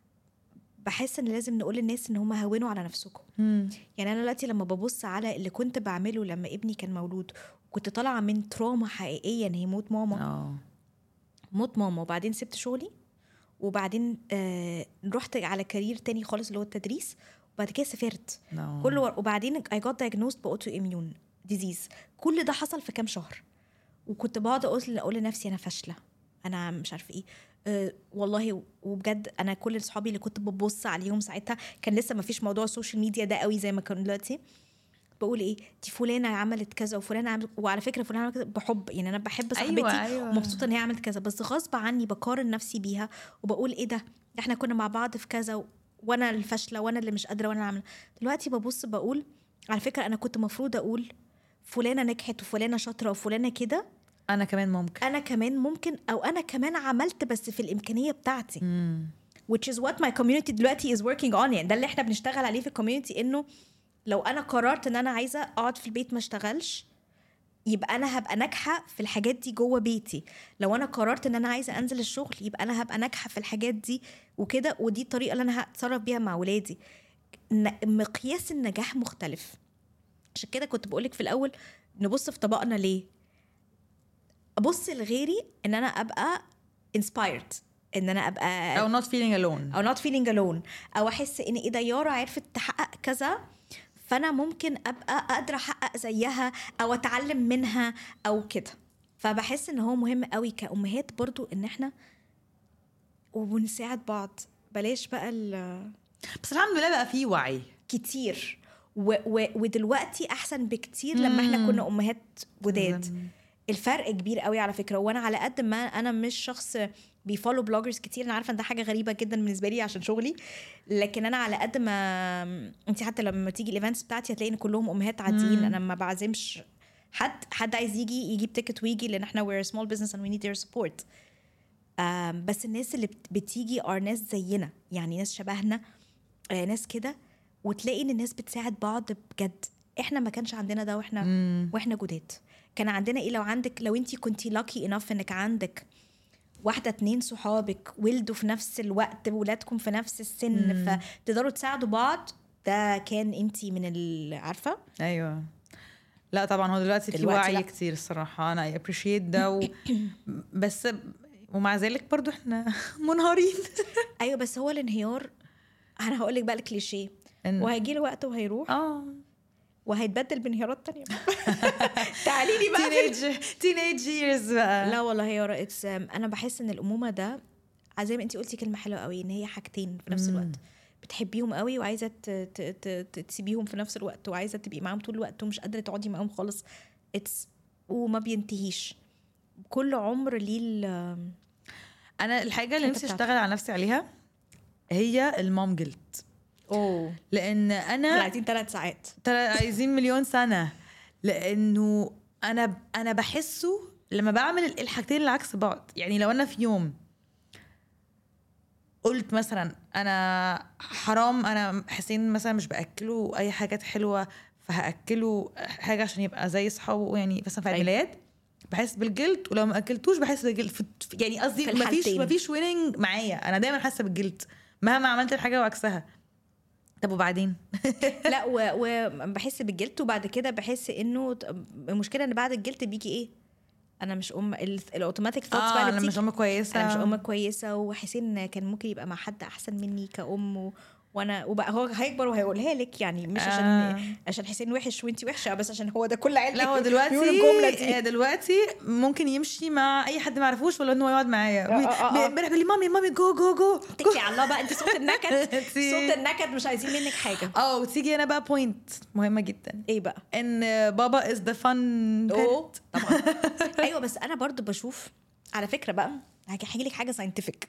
بحس ان لازم نقول للناس ان هم هونوا على نفسكم مم. يعني انا دلوقتي لما ببص على اللي كنت بعمله لما ابني كان مولود كنت طالعه من تروما حقيقيه ان هي موت ماما اه موت ماما وبعدين سبت شغلي وبعدين آه رحت على كارير تاني خالص اللي هو التدريس وبعد كده سافرت no. كل ور... وبعدين I got diagnosed بأوتو إميون ديزيز كل ده حصل في كام شهر وكنت بقعد اقول اقول لنفسي انا فاشله انا مش عارفه ايه أه والله وبجد انا كل اصحابي اللي كنت ببص عليهم ساعتها كان لسه ما فيش موضوع السوشيال ميديا ده قوي زي ما كان دلوقتي بقول ايه دي فلانه عملت كذا وفلانه عملت وعلى فكره فلانه عملت كذا بحب يعني انا بحب صاحبتي أيوة، أيوة. ومبسوطه ان هي عملت كذا بس غصب عني بقارن نفسي بيها وبقول ايه ده احنا كنا مع بعض في كذا و... وانا الفاشله وانا اللي مش قادره وانا اللي عامله دلوقتي ببص بقول على فكره انا كنت مفروض اقول فلانه نجحت وفلانه شاطره وفلانه كده انا كمان ممكن انا كمان ممكن او انا كمان عملت بس في الامكانيه بتاعتي مم. which is what my community دلوقتي is working on يعني ده اللي احنا بنشتغل عليه في الكوميونتي انه لو انا قررت ان انا عايزه اقعد في البيت ما اشتغلش يبقى انا هبقى ناجحه في الحاجات دي جوه بيتي لو انا قررت ان انا عايزه انزل الشغل يبقى انا هبقى ناجحه في الحاجات دي وكده ودي الطريقه اللي انا هتصرف بيها مع ولادي ن- مقياس النجاح مختلف عشان كده كنت بقولك في الاول نبص في طبقنا ليه ابص لغيري ان انا ابقى inspired ان انا ابقى او not feeling alone او not feeling alone او eحس ان ايه ده يارا عرفت تحقق كذا فانا ممكن ابقى اقدر احقق زيها او اتعلم منها او كده فبحس ان هو مهم قوي كامهات برضو ان احنا وبنساعد بعض بلاش بقى ال بس الحمد لله بقى في وعي كتير و و ودلوقتي احسن بكتير لما احنا كنا امهات جداد الفرق كبير قوي على فكره وانا على قد ما انا مش شخص بيفولو بلوجرز كتير انا عارفه ان ده حاجه غريبه جدا بالنسبه لي عشان شغلي لكن انا على قد ما انت حتى لما تيجي الايفنتس بتاعتي هتلاقي ان كلهم امهات عاديين انا ما بعزمش حد حد عايز يجي يجيب تيكت ويجي لان احنا we're a small business and we need their support آم، بس الناس اللي بت- بتيجي ار ناس زينا يعني ناس شبهنا آه، ناس كده وتلاقي ان الناس بتساعد بعض بجد احنا ما كانش عندنا ده واحنا واحنا جداد كان عندنا ايه لو عندك لو انت كنتي لاكي انف انك عندك واحدة اتنين صحابك ولدوا في نفس الوقت ولادكم في نفس السن فتقدروا تساعدوا بعض ده كان انت من ال- عارفه ايوه لا طبعا هو دلوقتي في دلوقتي وعي لا. كتير الصراحه انا ابريشيت ده و... بس ومع ذلك برضو احنا منهارين ايوه بس هو الانهيار انا هقول لك بقى الكليشيه إن- وهيجي له وقت وهيروح اه وهيتبدل بانهيارات تانية تعالي لي بقى في تينيج تينيج ييرز بقى لا والله يا يارا اتس انا بحس ان الامومه ده زي ما انت قلتي كلمه حلوه قوي ان هي حاجتين في نفس الوقت بتحبيهم قوي وعايزه ت- ت- ت- ت- تسيبيهم في نفس الوقت وعايزه تبقي معاهم طول الوقت ومش قادره تقعدي معاهم خالص اتس وما بينتهيش كل عمر ليه ال- انا الحاجه اللي الحتة نفسي بتاعته. اشتغل على نفسي عليها هي المام جلد اوه لان احنا انا عايزين ثلاث ساعات ترى عايزين مليون سنه لانه انا انا بحسه لما بعمل الحاجتين اللي عكس بعض يعني لو انا في يوم قلت مثلا انا حرام انا حسين مثلا مش باكله اي حاجات حلوه فهاكله حاجه عشان يبقى زي اصحابه يعني مثلا في عيد أيوة. ميلاد بحس بالجلد ولو ما اكلتوش بحس بالجلد في- في- يعني قصدي في مفيش الحالتين. مفيش ويننج معايا انا دايما حاسه بالجلد مهما عملت الحاجه وعكسها طب وبعدين لا وبحس بالجلد وبعد كده بحس انه ت- المشكله ان بعد الجلد بيجي ايه انا مش ام ال- الاوتوماتيك ثوتس بقى اه اللي انا مش بتيجي ام كويسه انا مش ام كويسه وحسين كان ممكن يبقى مع حد احسن مني كأم و... وانا وبقى هو هيكبر وهيقولها لك يعني مش عشان آه. عشان حسين وحش وانتي وحشه بس عشان هو ده كل عيلتي لا هو بيقولوا دلوقتي الجمله دي آه، دلوقتي ممكن يمشي مع اي حد ما يعرفوش ولا ان هو يقعد معايا آه، آه، آه. امبارح بيقول لي مامي مامي جو جو جو اتكلي على الله بقى انت صوت النكد تي- صوت النكد مش عايزين منك حاجه اه وتيجي هنا بقى بوينت مهمه جدا ايه بقى ان بابا از ذا فن اوه طبعا ايوه بس انا برضو بشوف على فكره بقى هاجي لك حاجه ساينتفك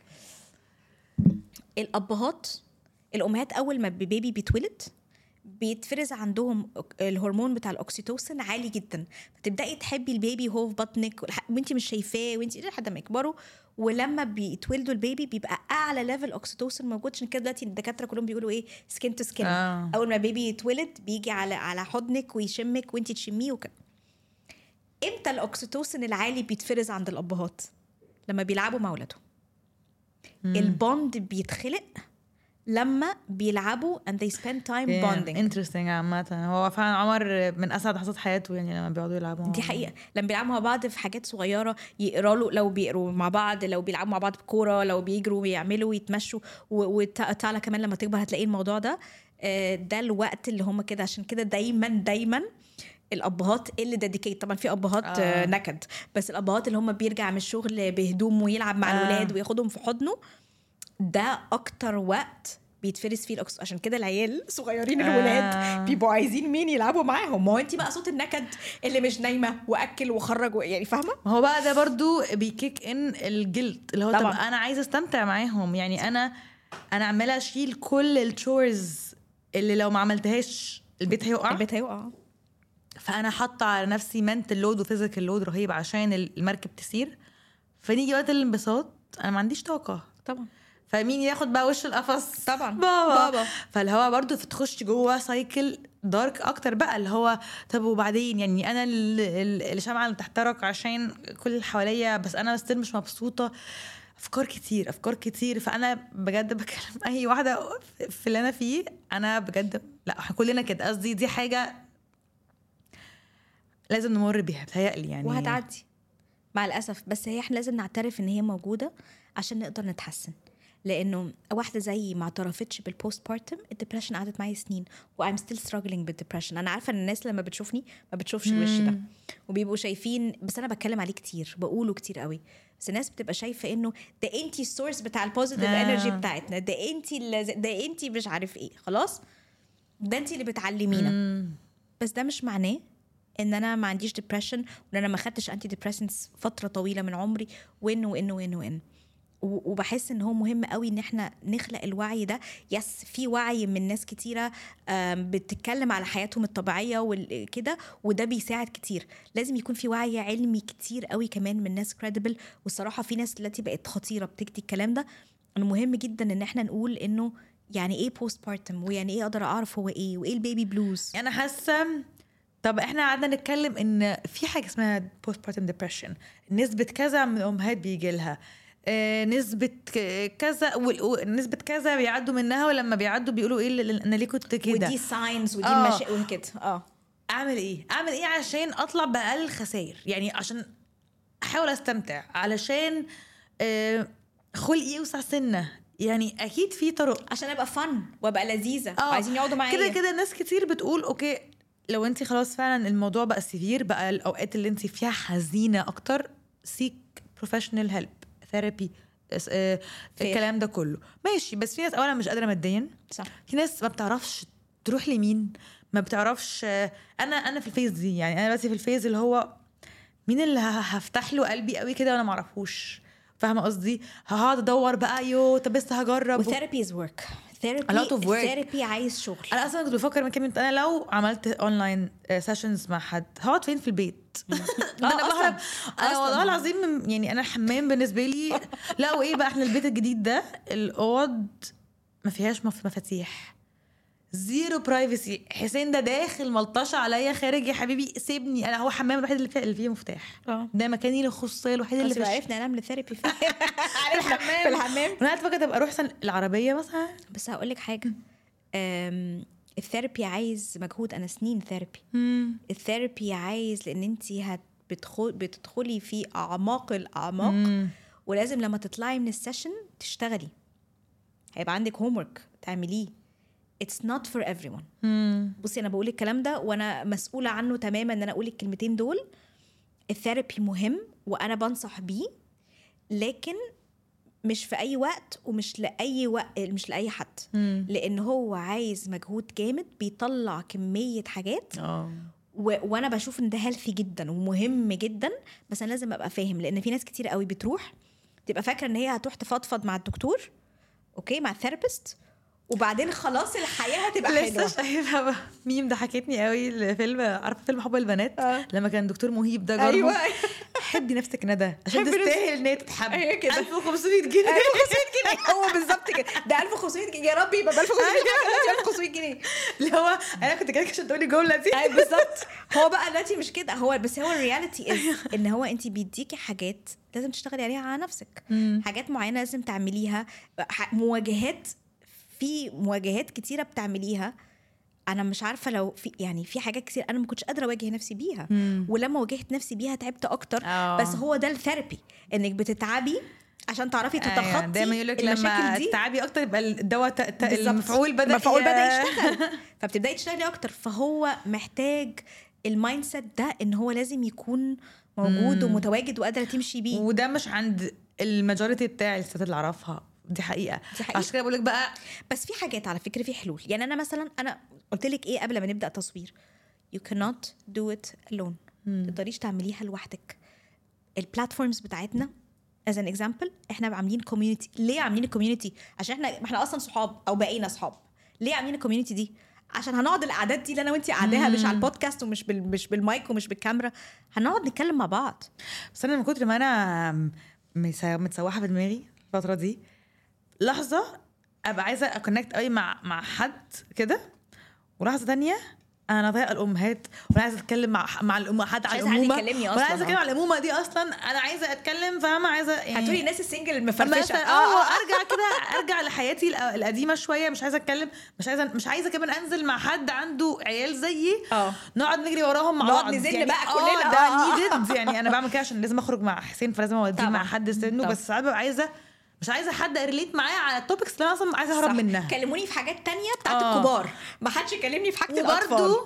الابهات الامهات اول ما بيبي بيتولد بيتفرز عندهم أك- الهرمون بتاع الاكسيتوسين عالي جدا فتبداي تحبي البيبي وهو في بطنك والح- وانت مش شايفاه وانت لحد ما يكبروا ولما بيتولدوا البيبي بيبقى اعلى ليفل اوكسيتوسين موجود عشان كده دلوقتي الدكاتره كلهم بيقولوا ايه سكين تو سكين آه. اول ما بيبي يتولد بيجي على على حضنك ويشمك وانت تشميه وكده امتى الاكسيتوسين العالي بيتفرز عند الابهات لما بيلعبوا مع اولادهم البوند بيتخلق لما بيلعبوا and they spend time bonding انترستنج عامة هو فعلا عمر من اسعد لحظات حياته يعني لما بيقعدوا يلعبوا دي حقيقه لما بيلعبوا مع بعض في حاجات صغيره يقروا له لو بيقروا مع بعض لو بيلعبوا مع بعض بكوره لو بيجروا ويعملوا يتمشوا وتعالى كمان لما تكبر هتلاقي الموضوع ده آه، ده الوقت اللي هم كده عشان كده دايما دايما الابهات اللي ديديكيت طبعا في ابهات آه. آه. نكد بس الابهات اللي هم بيرجع من الشغل بهدوم ويلعب مع آه. آه. الولاد وياخدهم في حضنه ده اكتر وقت بيتفرز فيه الاكسجين عشان كده العيال صغيرين آه. الولاد بيبقوا عايزين مين يلعبوا معاهم ما هو انت بقى صوت النكد اللي مش نايمه واكل وخرج و- يعني فاهمه ما هو بقى ده برضو بيكيك ان الجلد اللي هو طب طبعاً. انا عايزه استمتع معاهم يعني انا انا عماله اشيل كل التشورز اللي لو ما عملتهاش البيت هيقع البيت هيقع فانا حاطه على نفسي منتل لود وفيزيكال لود رهيب عشان المركب تسير فنيجي وقت الانبساط انا ما عنديش طاقه طبعا فمين ياخد بقى وش القفص طبعاً. بابا, بابا. فاللي هو برضه تخش جوه سايكل دارك اكتر بقى اللي هو طب وبعدين يعني انا اللي اللي شامعه اللي تحترق عشان كل اللي حواليا بس انا ستيل مش مبسوطه افكار كتير افكار كتير فانا بجد بكلم اي واحده في اللي انا فيه انا بجد لا احنا كلنا كده قصدي دي حاجه لازم نمر بيها بتهيألي يعني وهتعدي مع الاسف بس هي احنا لازم نعترف ان هي موجوده عشان نقدر نتحسن لانه واحده زي ما اعترفتش بالبوست بارتم الدبريشن قعدت معايا سنين وايم ستيل struggling بالدبريشن انا عارفه ان الناس لما بتشوفني ما بتشوفش الوش ده وبيبقوا شايفين بس انا بتكلم عليه كتير بقوله كتير قوي بس الناس بتبقى شايفه انه ده انتي السورس بتاع البوزيتيف آه. انرجي بتاعتنا ده انتي اللي- ده انتي مش عارف ايه خلاص ده انت اللي بتعلمينا مم. بس ده مش معناه ان انا ما عنديش ديبريشن وان انا ما خدتش انتي ديبريسنتس فتره طويله من عمري وان وان وان وان و- وبحس ان هو مهم قوي ان احنا نخلق الوعي ده يس في وعي من ناس كتيره آم، بتتكلم على حياتهم الطبيعيه وكده وده بيساعد كتير لازم يكون في وعي علمي كتير قوي كمان من ناس كريديبل والصراحه في ناس دلوقتي بقت خطيره بتكتب الكلام ده المهم جدا ان احنا نقول انه يعني ايه بوست بارتم ويعني ايه اقدر اعرف هو ايه وايه البيبي بلوز انا حاسه طب احنا قعدنا نتكلم ان في حاجه اسمها بوست بارتم ديبرشن نسبه كذا من الامهات بيجي لها آه، نسبة ك- كذا وال- ونسبة كذا بيعدوا منها ولما بيعدوا بيقولوا ايه اللي- انا ليه كنت كده ودي ساينز ودي آه. المشاكل وكده اه اعمل ايه اعمل ايه عشان اطلع باقل خسائر يعني عشان احاول استمتع علشان آه، خلقي يوسع سنه يعني اكيد في طرق عشان ابقى فن وابقى لذيذه اه وعايزين يقعدوا معايا كده كده ناس كتير بتقول اوكي لو انت خلاص فعلا الموضوع بقى سيفير بقى الاوقات اللي انت فيها حزينه اكتر سيك بروفيشنال هيلب ثيرابي الكلام ده كله ماشي بس في ناس اولا مش قادره ماديا صح في ناس ما بتعرفش تروح لمين ما بتعرفش آه، انا انا في الفيز دي يعني انا دلوقتي في الفيز اللي هو مين اللي ه- هفتح له قلبي قوي كده وانا ما اعرفوش فاهمه قصدي هقعد ادور بقى يو طب بس هجرب وثيرابي از ورك ثيرابي A lot of work. ثيرابي عايز شغل انا اصلا كنت بفكر من كام يوم، انا لو عملت اونلاين سيشنز مع حد هقعد فين في البيت ده انا أصلاً. بهرب انا أصلاً. والله العظيم من- يعني انا الحمام بالنسبه لي لا وايه بقى احنا البيت الجديد ده الاوض ما فيهاش مف- مفاتيح زيرو برايفسي حسين ده داخل ملطشه عليا خارج يا حبيبي سيبني انا هو الحمام الوحيد اللي فيه اللي فيه مفتاح اه ده مكاني الخصوصيه الوحيد اللي خلاص في يبقى الش- عرفنا نعمل ثيرابي في في الحمام في الحمام انا قاعده فاكره تبقى اروح سن... العربيه مثلا بس هقول لك حاجه أم، الثيرابي عايز مجهود انا سنين ثيرابي الثيرابي عايز لان انت هت بتدخل بتدخلي في اعماق الاعماق مم. ولازم لما تطلعي من السيشن تشتغلي هيبقى عندك هوم ورك تعمليه It's not for everyone مم. بصي انا بقول الكلام ده وانا مسؤوله عنه تماما ان انا اقول الكلمتين دول الثيرابي مهم وانا بنصح بيه لكن مش في اي وقت ومش لاي وقت مش لاي حد مم. لان هو عايز مجهود جامد بيطلع كميه حاجات اه و... وانا بشوف ان ده هيلثي جدا ومهم جدا بس انا لازم ابقى فاهم لان في ناس كتير قوي بتروح تبقى فاكره ان هي هتروح تفضفض مع الدكتور اوكي مع الثيرابيست وبعدين خلاص الحياه هتبقى لسه حلوه شايفه بقى ميم ضحكتني قوي الفيلم عارفه فيلم حب البنات آه. لما كان دكتور مهيب ده جارهم ايوه حبي نفسك ندى عشان حبي تستاهل ان هي تتحب أيوة كده. 1500 جنيه 1500 جنيه هو بالظبط كده ده 1500 جنيه يا ربي يبقى ب 1500 جنيه 1500 جنيه اللي هو انا كنت جايلك عشان تقولي الجمله دي اي بالظبط هو بقى دلوقتي مش كده هو بس هو الرياليتي از ان هو انت بيديكي حاجات لازم تشتغلي عليها على نفسك مم. حاجات معينه لازم تعمليها ح- مواجهات في مواجهات كتيره بتعمليها انا مش عارفه لو في يعني في حاجات كتير انا ما كنتش قادره اواجه نفسي بيها مم. ولما واجهت نفسي بيها تعبت اكتر آه. بس هو ده الثيرابي انك بتتعبي عشان تعرفي أيوة، تتخطي دايما يقول لك لما المشاكل دي تتعبي اكتر يبقى الدواء ت- ت- بالظبط. المفعول بدا المفعول ي- بدا يشتغل فبتبداي تشتغلي اكتر فهو محتاج المايند سيت ده ان هو لازم يكون موجود مم. ومتواجد وقادره تمشي بيه وده مش عند الماجوريتي بتاع الستات اللي اعرفها دي حقيقه دي حقيقة. عشان كده بقول لك بقى بس في حاجات على فكره في حلول يعني انا مثلا انا قلت لك ايه قبل ما نبدا تصوير you cannot do it alone ما تقدريش تعمليها لوحدك البلاتفورمز بتاعتنا از ان اكزامبل احنا عاملين كوميونتي ليه عاملين الكوميونتي عشان احنا ما احنا اصلا صحاب او بقينا صحاب ليه عاملين الكوميونتي دي عشان هنقعد القعدات دي اللي انا وانت قاعداها مش على البودكاست ومش بال مش بالمايك ومش بالكاميرا هنقعد نتكلم مع بعض بس انا من كتر ما انا مس- متسوحه في دماغي الفتره دي لحظه ابقى عايزه اكونكت قوي مع مع حد كده ولحظه تانية انا طايقه الامهات وانا عايزه اتكلم مع مع الام حد على عايزة حد الامومه يكلمني وانا أصلاً، عايزه آه. اتكلم على الامومه دي اصلا انا عايزه اتكلم فاهمه عايزه يعني هتقولي الناس السنجل المفرفشه مثلا اه ارجع كده ارجع لحياتي الق- القديمه شويه مش عايزه اتكلم مش عايزه مش عايزه كمان انزل مع حد عنده عيال زيي اه نقعد نجري وراهم مع نقعد بعض نزل يعني بقى آه، كلنا. ده آه، آه. نيدد يعني انا بعمل كده عشان لازم اخرج مع حسين فلازم اوديه طبعاً. مع حد سنه طبعاً. بس ساعات ببقى عايزه مش عايزه حد ريليت معايا على التوبكس اللي انا اصلا عايزه اهرب صح. منها كلموني في حاجات تانية بتاعت آه. الكبار ما حدش يكلمني في حاجه الاطفال وبرده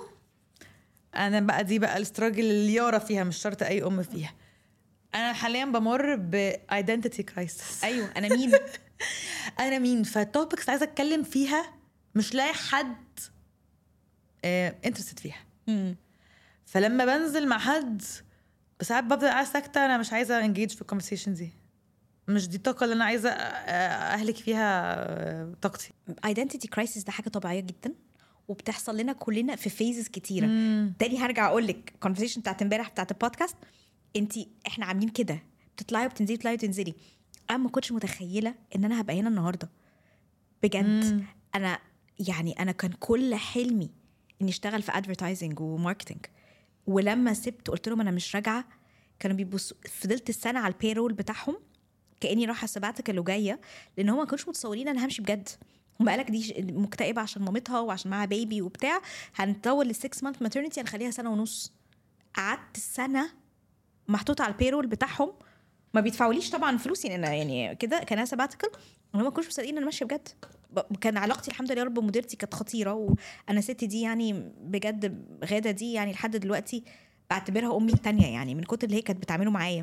انا بقى دي بقى الاستراجل اللي يارا فيها مش شرط اي ام فيها انا حاليا بمر بايدنتيتي كرايسيس ايوه انا مين انا مين فالتوبكس عايزه اتكلم فيها مش لاقي حد انترستد فيها مم. فلما بنزل مع حد ساعات ببدا قاعده ساكته انا مش عايزه انجيج في الكونفرسيشن دي مش دي الطاقه اللي انا عايزه آه، اهلك فيها آه، طاقتي ايدنتيتي كرايسيس ده حاجه طبيعيه جدا وبتحصل لنا كلنا في فيزز كتيره مم. تاني هرجع اقول لك الكونفرسيشن بتاعت امبارح بتاعت البودكاست انت احنا عاملين كده بتطلعي وبتنزلي بتطلعي وتنزلي انا ما كنتش متخيله ان انا هبقى هنا النهارده بجد مم. انا يعني انا كان كل حلمي اني اشتغل في ادفرتايزنج وماركتنج ولما سبت قلت لهم انا مش راجعه كانوا بيبصوا فضلت السنه على البيرول بتاعهم كاني رايحه سباتيكال وجايه لان هم ما كانوش متصورين انا همشي بجد هم قالك دي ش- مكتئبه عشان مامتها وعشان معاها بيبي وبتاع هنطول السكس مانث ماترنتي هنخليها سنه ونص قعدت سنه محطوطه على البيرول بتاعهم ما بيدفعوليش طبعا فلوس يعني انا يعني كده كان سباتيكال هم ما كانوش مصدقين ان انا ماشيه بجد ب- كان علاقتي الحمد لله يا رب بمديرتي كانت خطيره وانا ست دي يعني بجد غاده دي يعني لحد دلوقتي بعتبرها امي التانية يعني من كتر اللي هي كانت بتعمله معايا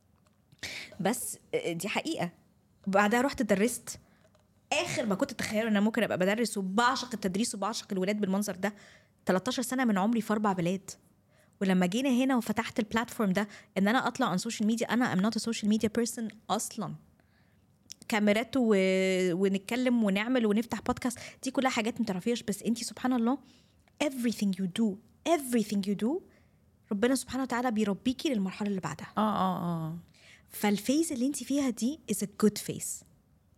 بس دي حقيقه بعدها رحت درست اخر ما كنت اتخيل ان انا ممكن ابقى بدرس وبعشق التدريس وبعشق الولاد بالمنظر ده 13 سنه من عمري في اربع بلاد ولما جينا هنا وفتحت البلاتفورم ده ان انا اطلع عن سوشيال ميديا انا ام نوت سوشيال ميديا بيرسون اصلا كاميرات و... ونتكلم ونعمل ونفتح بودكاست دي كلها حاجات ما تعرفيهاش بس انت سبحان الله everything you do everything you do ربنا سبحانه وتعالى بيربيكي للمرحله اللي بعدها اه اه اه فالفيز اللي انت فيها دي is a good phase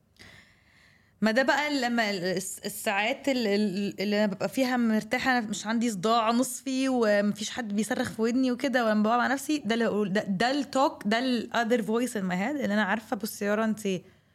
ما ده بقى لما الس- الساعات ال- ال- اللي انا ببقى فيها مرتاحه أنا مش عندي صداع نصفي ومفيش حد بيصرخ في ودني وكده ولما بقعد مع نفسي ده اللي بقول ده, ده التوك ده الاذر فويس ان ماي هيد اللي انا عارفه بصي يا يارا انت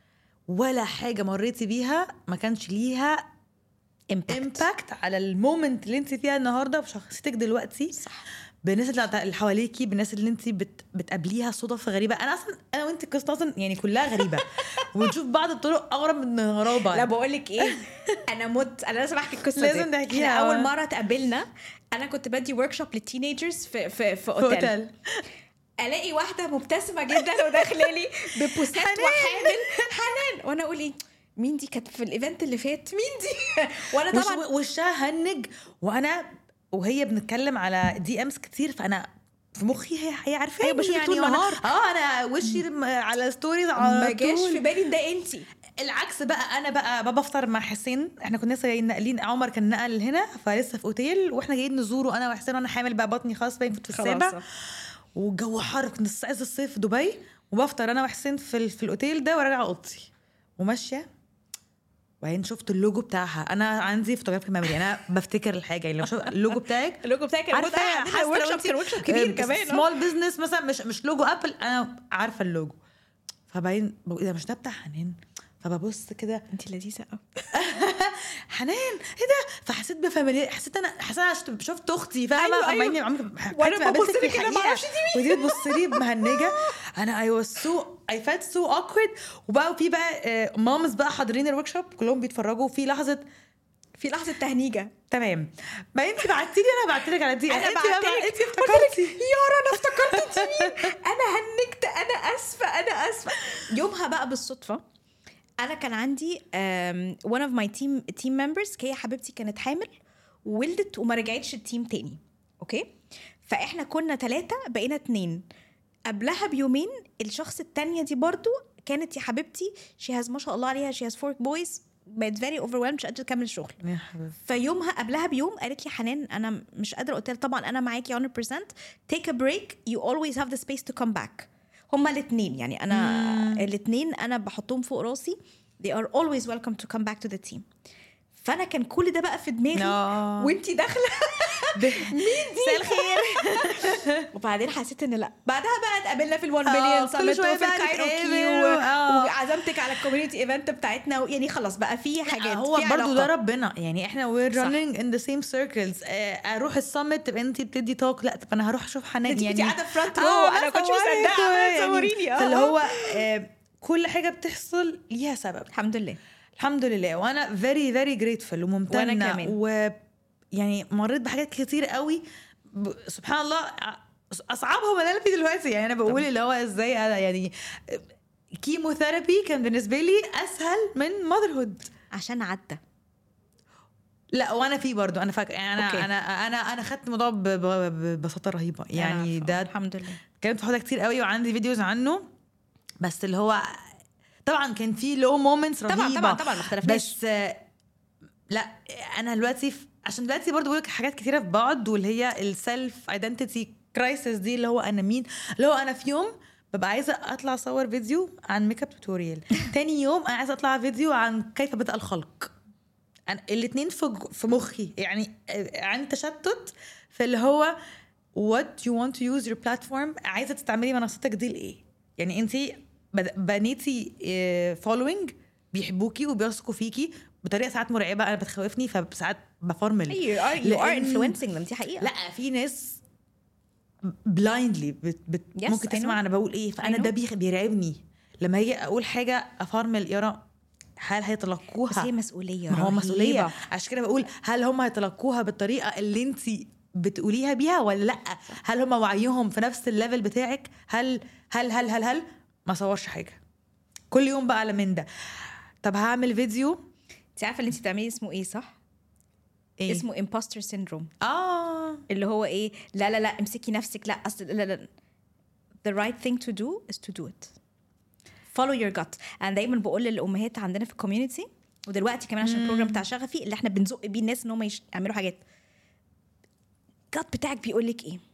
ولا حاجه مريتي بيها ما كانش ليها impact امباكت على المومنت اللي انت فيها النهارده بشخصيتك دلوقتي صح بالناس اللي اللي حواليكي بالناس اللي انت بت... بتقابليها صدف غريبه انا اصلا انا وانت قصه اصلا يعني كلها غريبه ونشوف بعض الطرق اغرب من الغرابه لا بقول لك ايه انا مت انا لازم احكي القصه لازم دي تحكيها. احنا اول مره اتقابلنا انا كنت بدي ورك شوب للتينيجرز في في في في اوتيل اوتيل الاقي واحده مبتسمه جدا وداخله لي ببوسات وحامل حنان وانا اقول ايه مين دي كانت في الايفنت اللي فات مين دي وانا وش طبعا وشها هنج وانا وهي بنتكلم على دي امس كتير فانا في مخي هي هي عارفاني أيوة، بشوفك طول وأنا- النهار. اه انا وشي م- على ستوريز على ما جاش طول. في بالي ان ده انتي العكس بقى انا بقى بابا افطر مع حسين احنا كنا لسه جايين ناقلين عمر كان نقل هنا فلسه في اوتيل واحنا جايين نزوره انا وحسين وانا حامل بقى بطني خلاص باين كنت في السابع والجو حر كنا لسه عز الصيف في دبي وبفطر انا وحسين في, ال- في الاوتيل ده وراجع اوضتي وماشيه وبعدين شفت اللوجو بتاعها انا عندي فوتوغرافيك ميموري انا بفتكر الحاجه يعني لو شفت اللوجو بتاعك اللوجو بتاعي كان موجود عارفه ورك شوب كان ورك شوب كبير كمان آه. سمول بزنس مثلا مش مش لوجو ابل انا عارفه اللوجو فبعدين بقول ايه ده مش ده بتاع حنان فببص كده انت لذيذه قوي حنان ايه ده فحسيت بفاميلي حسيت انا حسيت انا شفت- شفت اختي فاهمه أيوة، أيوة. أما إني عمري وأنا حياتي ما ببص قابلتك في لك أنا ما الحقيقة. أعرفش دي ودي تبص لي مهنجه انا اي واز سو اي فيلت سو اوكورد وبقى في بقى مامز بقى حاضرين الورك شوب كلهم بيتفرجوا في لحظه في لحظه تهنيجه تمام ما انت بعتي لي انا بعت لك على دي انا انت بعتلك بقى- انت قلت لك افتكرتي يارا انا افتكرت انت مين انا هنكت انا اسفه انا اسفه يومها بقى بالصدفه انا كان عندي um, one of my team team members هي حبيبتي كانت حامل وولدت وما رجعتش التيم تاني اوكي فاحنا كنا ثلاثة بقينا اتنين قبلها بيومين الشخص التانية دي برضو كانت يا حبيبتي she has ما شاء الله عليها she has four boys بقت very overwhelmed مش قادرة تكمل الشغل يا حبيبتي فيومها قبلها بيوم قالت لي حنان انا مش قادره قلت لها طبعا انا معاكي 100% take a break you always have the space to come back هما الاثنين يعني انا الاثنين انا بحطهم فوق راسي they are always welcome to come back to the team فانا كان كل ده بقى في دماغي آه. وانتي داخله مين دي مساء الخير وبعدين حسيت ان لا بعدها بقى اتقابلنا في ال1 آه، مليون كل سمت شوية وفي بقى الكايروكي نتقابل و... و- آه. وعزمتك على الكوميونتي ايفنت بتاعتنا و... يعني خلاص بقى في حاجات هو في برضو ده علاقة. ربنا يعني احنا we're صح. running in the same circles آه، اروح السمت تبقى انت بتدي توك لا طب انا هروح اشوف حنان انتي يعني كنتي قاعده في فرونت رو آه، انا كنتش صورك مصدقه يعني. تصوريني فاللي هو آه، كل حاجه بتحصل ليها سبب الحمد لله الحمد لله وانا very very grateful وممتنه وأنا كمان. و يعني مريت بحاجات كتير قوي ب... سبحان الله ع- اصعبهم انا في دلوقتي يعني انا بقول اللي هو ازاي انا يعني كيموثيرابي كان بالنسبه لي اسهل من ماذرهود عشان عدى لا وانا في برضو انا فاكره يعني انا أوكي. انا انا انا خدت الموضوع ب- ب- ببساطه رهيبه يعني أنا ده الحمد لله كانت في حوضه كتير قوي وعندي فيديوز عنه بس اللي هو طبعا كان في لو مومنتس رهيبه طبعا طبعا طبعا ما اختلفناش بس آه، لا انا دلوقتي في عشان دلوقتي برضو بقول لك حاجات كتيره في بعض واللي هي السيلف ايدنتيتي كرايسيس دي اللي هو انا مين اللي هو انا في يوم ببقى عايزه اطلع اصور فيديو عن ميك اب توتوريال تاني يوم انا عايزه اطلع فيديو عن كيف بدا الخلق انا الاثنين في ج- في مخي يعني آه، عندي تشتت في اللي هو what you want to use your platform عايزه تستعملي منصتك دي لايه يعني انت بنيتي فولوينج بيحبوكي وبيثقوا فيكي بطريقه ساعات مرعبه انا بتخوفني فساعات بفرمل ايوه يو ار لأن- انفلونسينج them دي حقيقه لا في ناس بلايندلي بت بت Yes, ممكن I تسمع know. انا بقول ايه I فانا know. ده بيخ- بيرعبني لما اجي اقول حاجه افرمل يرى هل هيتلقوها بس هي مسؤوليه ما هو رهيبة. مسؤوليه عشان كده بقول هل هم هيتلقوها بالطريقه اللي انت بتقوليها بيها ولا لا هل هم وعيهم في نفس الليفل بتاعك هل هل هل هل هل ما صورش حاجه كل يوم بقى على من ده طب هعمل فيديو انت عارفه اللي انت بتعمليه اسمه ايه صح؟ ايه اسمه امبوستر سيندروم اه اللي هو ايه لا لا لا امسكي نفسك لا اصل لا لا the right thing to do is to do it follow your gut انا دايما بقول للامهات عندنا في الكوميونتي ودلوقتي كمان عشان البروجرام بتاع شغفي اللي احنا بنزق بيه الناس ان هم يش- يعملوا حاجات الجت بتاعك بيقول لك ايه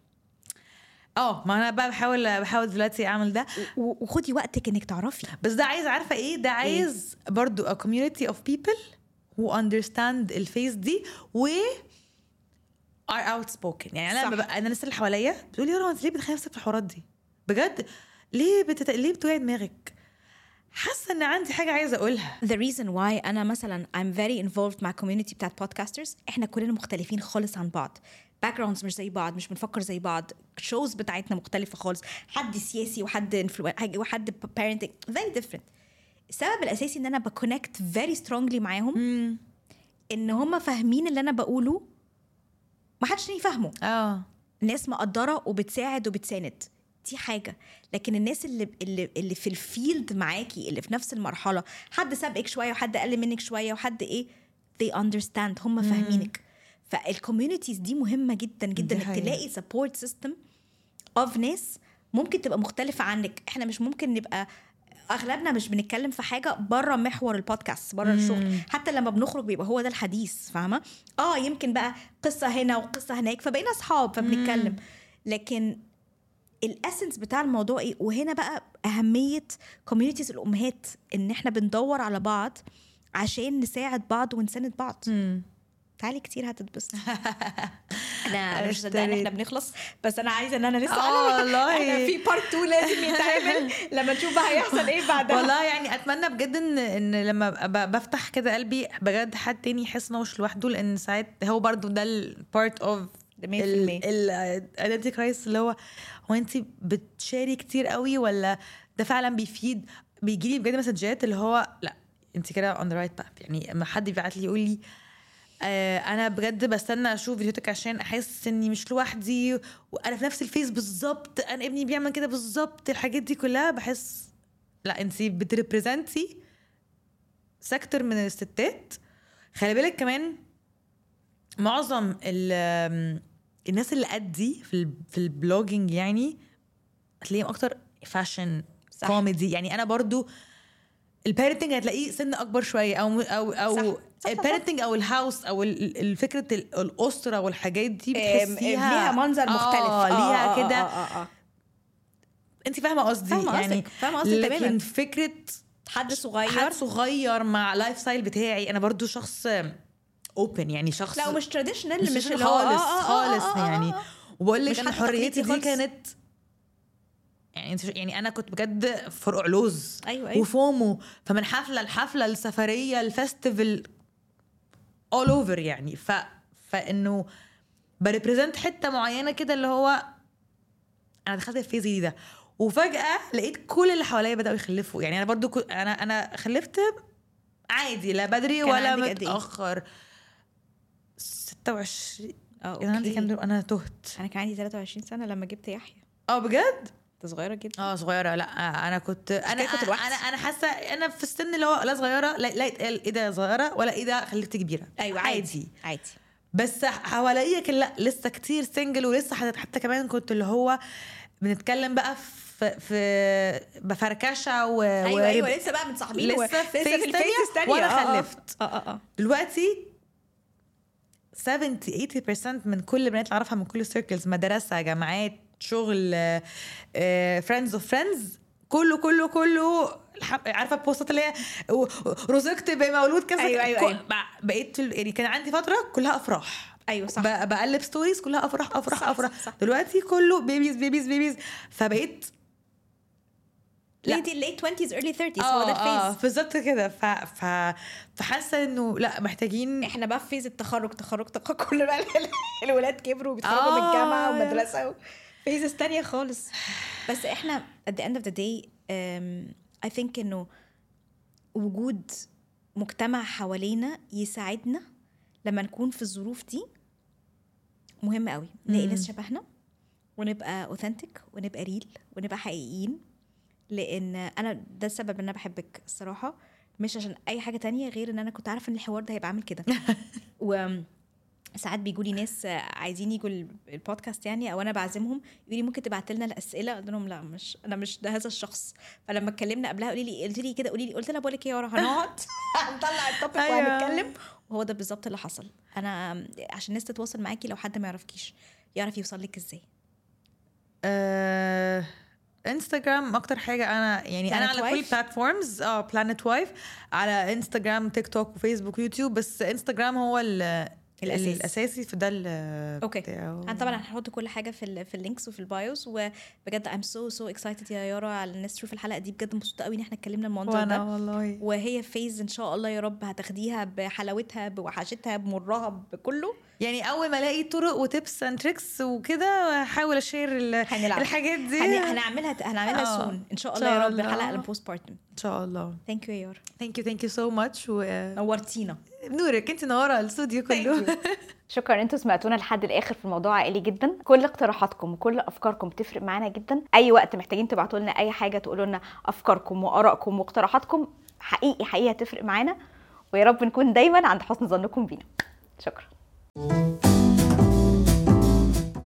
اه ما انا بقى بحاول بحاول دلوقتي اعمل ده و- وخدي وقتك انك تعرفي بس ده عايز عارفه ايه ده عايز برضو a community of people who understand الفيس دي و are outspoken يعني انا صح. ببقى انا الناس اللي حواليا بتقول يا رنا انت ليه بتدخلي نفسك في الحوارات دي بجد ليه بتت... ليه بتوعي دماغك حاسه ان عندي حاجه عايزه اقولها the reason why انا مثلا I'm very involved مع community بتاعت podcasters احنا كلنا مختلفين خالص عن بعض backgrounds مش زي بعض مش بنفكر زي بعض shows بتاعتنا مختلفة خالص حد سياسي وحد influ- وحد parenting very different السبب الأساسي إن أنا بكونكت very strongly معاهم إن هم فاهمين اللي أنا بقوله ما حدش تاني فاهمه اه ناس مقدره وبتساعد وبتساند دي حاجه لكن الناس اللي اللي اللي في الفيلد معاكي اللي في نفس المرحله حد سابقك شويه وحد اقل منك شويه وحد ايه they understand هم فاهمينك فالكوميونيتيز دي مهمه جدا جدا دي انك حقيقة. تلاقي سبورت سيستم اوف ناس ممكن تبقى مختلفه عنك احنا مش ممكن نبقى اغلبنا مش بنتكلم في حاجه بره محور البودكاست بره الشغل حتى لما بنخرج بيبقى هو ده الحديث فاهمه اه يمكن بقى قصه هنا وقصه هناك فبقينا اصحاب فبنتكلم لكن الاسنس بتاع الموضوع ايه وهنا بقى اهميه كوميونيتيز الامهات ان احنا بندور على بعض عشان نساعد بعض ونساند بعض تعالي كتير هتتبسط انا أنا مش مصدقه ان احنا اشتريت. بنخلص بس انا عايزه ان انا لسه آه أنا- والله. احنا في بارت 2 لازم يتعمل لما نشوف بقى هيحصل ايه بعدها والله يعني اتمنى بجد ان ان لما أبقى بفتح كده قلبي بجد حد تاني يحس ان هو مش لوحده لان ساعات هو برضو ده البارت اوف ده 100%. الايدنتي كرايس اللي هو هو انت بتشاري كتير قوي ولا ده فعلا بيفيد بيجي لي بجد مسجات اللي هو لا انت كده اون ذا رايت باث يعني اما حد بيبعت لي يقول لي آه انا بجد بستنى اشوف فيديوهاتك عشان احس اني مش لوحدي وانا في نفس الفيس بالظبط انا ابني بيعمل كده بالظبط الحاجات دي كلها بحس لا انت بتريبريزنتي سيكتور من الستات خلي بالك كمان معظم ال- الناس اللي قدي في ال- في البلوجينج يعني هتلاقيهم اكتر فاشن صح. كوميدي يعني انا برضو البيرنتنج هتلاقيه سن اكبر شويه او او او صح. صح، صح. البيرنتنج او الهاوس او ال- ال- فكره ال- الاسره والحاجات دي آم، بتحسيها ليها منظر مختلف اه ليها كده آه آه آه. انت فاهمه قصدي فاهمة يعني قصدك، فاهمة قصدك لكن تماماً. فكره حد صغير حد صغير مع لايف ستايل بتاعي انا برضو شخص اوبن يعني شخص لا ومش تراديشنال مش, مش مش اللي هو خالص آه، آه، آه، خالص آه، آه، يعني آه. وبقول مش لك انا حد حريتي تقليدي دي خالص. كانت يعني انت يعني انا كنت بجد فرقع لوز أيوة، أيوة. وفومو فمن حفله لحفله السفريه الفestival all over يعني ف فانه بريبريزنت حته معينه كده اللي هو انا دخلت الفيز دي ده وفجاه لقيت كل اللي حواليا بداوا يخلفوا يعني انا برضو كنت انا انا خلفت عادي لا بدري كان ولا عندك قد إيه؟ متاخر 26 اه انا عندي أوكي. كام دلوقتي انا تهت انا كان عندي 23 سنه لما جبت يحيى اه بجد انت صغيره جدا اه صغيره لا انا كنت انا كده كنت لوحدي. انا انا حاسه انا في السن اللي هو لا صغيره لا, لا يتقال ايه ده صغيره ولا ايه ده خليكي كبيره ايوه عادي عادي بس حواليا كان لا لسه كتير سنجل ولسه حتى, حتى كمان كنت اللي هو بنتكلم بقى في في بفركشه و ايوه ورب- ايوه لسه بقى متصاحبين و- لسه في لسه فيز في تانية الفيز الثانيه وأنا خلفت. اه اه اه دلوقتي 70 80% من كل البنات اللي اعرفها من كل السيركلز مدرسه جامعات شغل فريندز اوف فريندز كله كله كله الح- عارفه البوستات اللي هي و- رزقت بمولود كذا أيوة، أيوة، كل- أيوة. بق- بقيت في ال- يعني كان عندي فتره كلها افراح ايوه صح ب- بقلب ستوريز كلها افراح افراح صح، افراح صح، صح. دلوقتي كله بيبيز بيبيز بيبيز فبقيت لا. ليه دي الليت 20s early 30s هو ده اه الفيز بالظبط كده ف ف فحاسه انه لا محتاجين احنا بقى في فيز التخرج تخرج تخرج كل بقى ال- الولاد كبروا وبيتخرجوا من آه. الجامعه ومدرسه فيزز تانية خالص بس احنا at the end of the day um, I think انه وجود مجتمع حوالينا يساعدنا لما نكون في الظروف دي مهم قوي نلاقي مم. ناس شبهنا ونبقى اوثنتيك ونبقى ريل ونبقى حقيقيين لان انا ده السبب ان انا بحبك الصراحه مش عشان اي حاجه تانية غير ان انا كنت عارفه ان الحوار ده هيبقى عامل كده و ساعات بيجوا لي ناس عايزين يجوا ال- البودكاست يعني او انا بعزمهم يقولوا لي ممكن تبعت لنا الاسئله قلت لهم لا مش انا مش ده هذا الشخص فلما اتكلمنا قبلها قولي لي قلت لي كده قولي لي قلت لها بقول لك ايه يا يارا هنقعد هنطلع التوبيك أيوة. وهنتكلم وهو ده بالظبط اللي حصل انا عشان الناس تتواصل معاكي لو حد ما يعرفكيش يعرف يوصل لك ازاي آه، انستغرام اكتر حاجه انا يعني انا Planet على كل Wife؟ بلاتفورمز اه بلانت وايف على انستغرام تيك توك وفيسبوك ويوتيوب بس انستغرام هو ال- الأساس. الاساسي في ده ال- اوكي بتاعه. انا طبعا هنحط كل حاجه في ال في اللينكس وفي البايوز وبجد I'm so so excited يا يارا على الناس تشوف الحلقه دي بجد مبسوطه قوي ان احنا اتكلمنا الموضوع وانا ده والله وهي فيز ان شاء الله يا رب هتاخديها بحلاوتها بوحشتها بمرها بكله يعني اول ما الاقي طرق وتبس اند تريكس وكده هحاول اشير ال- هنلعب. الحاجات دي هن- هنعملها هنعملها آه. سون ان شاء إن الله يا شاء رب الله. الحلقه البوست بارتم ان شاء الله ثانك يو يا يارا ثانك يو ثانك يو سو ماتش نورتينا ونورك انت منوره الاستوديو كله شكرا ان انتوا سمعتونا لحد الاخر في الموضوع عائلي جدا كل اقتراحاتكم وكل افكاركم بتفرق معانا جدا اي وقت محتاجين تبعتوا لنا اي حاجه تقولوا لنا افكاركم وارائكم واقتراحاتكم حقيقي حقيقي هتفرق معانا ويا رب نكون دايما عند حسن ظنكم بينا شكرا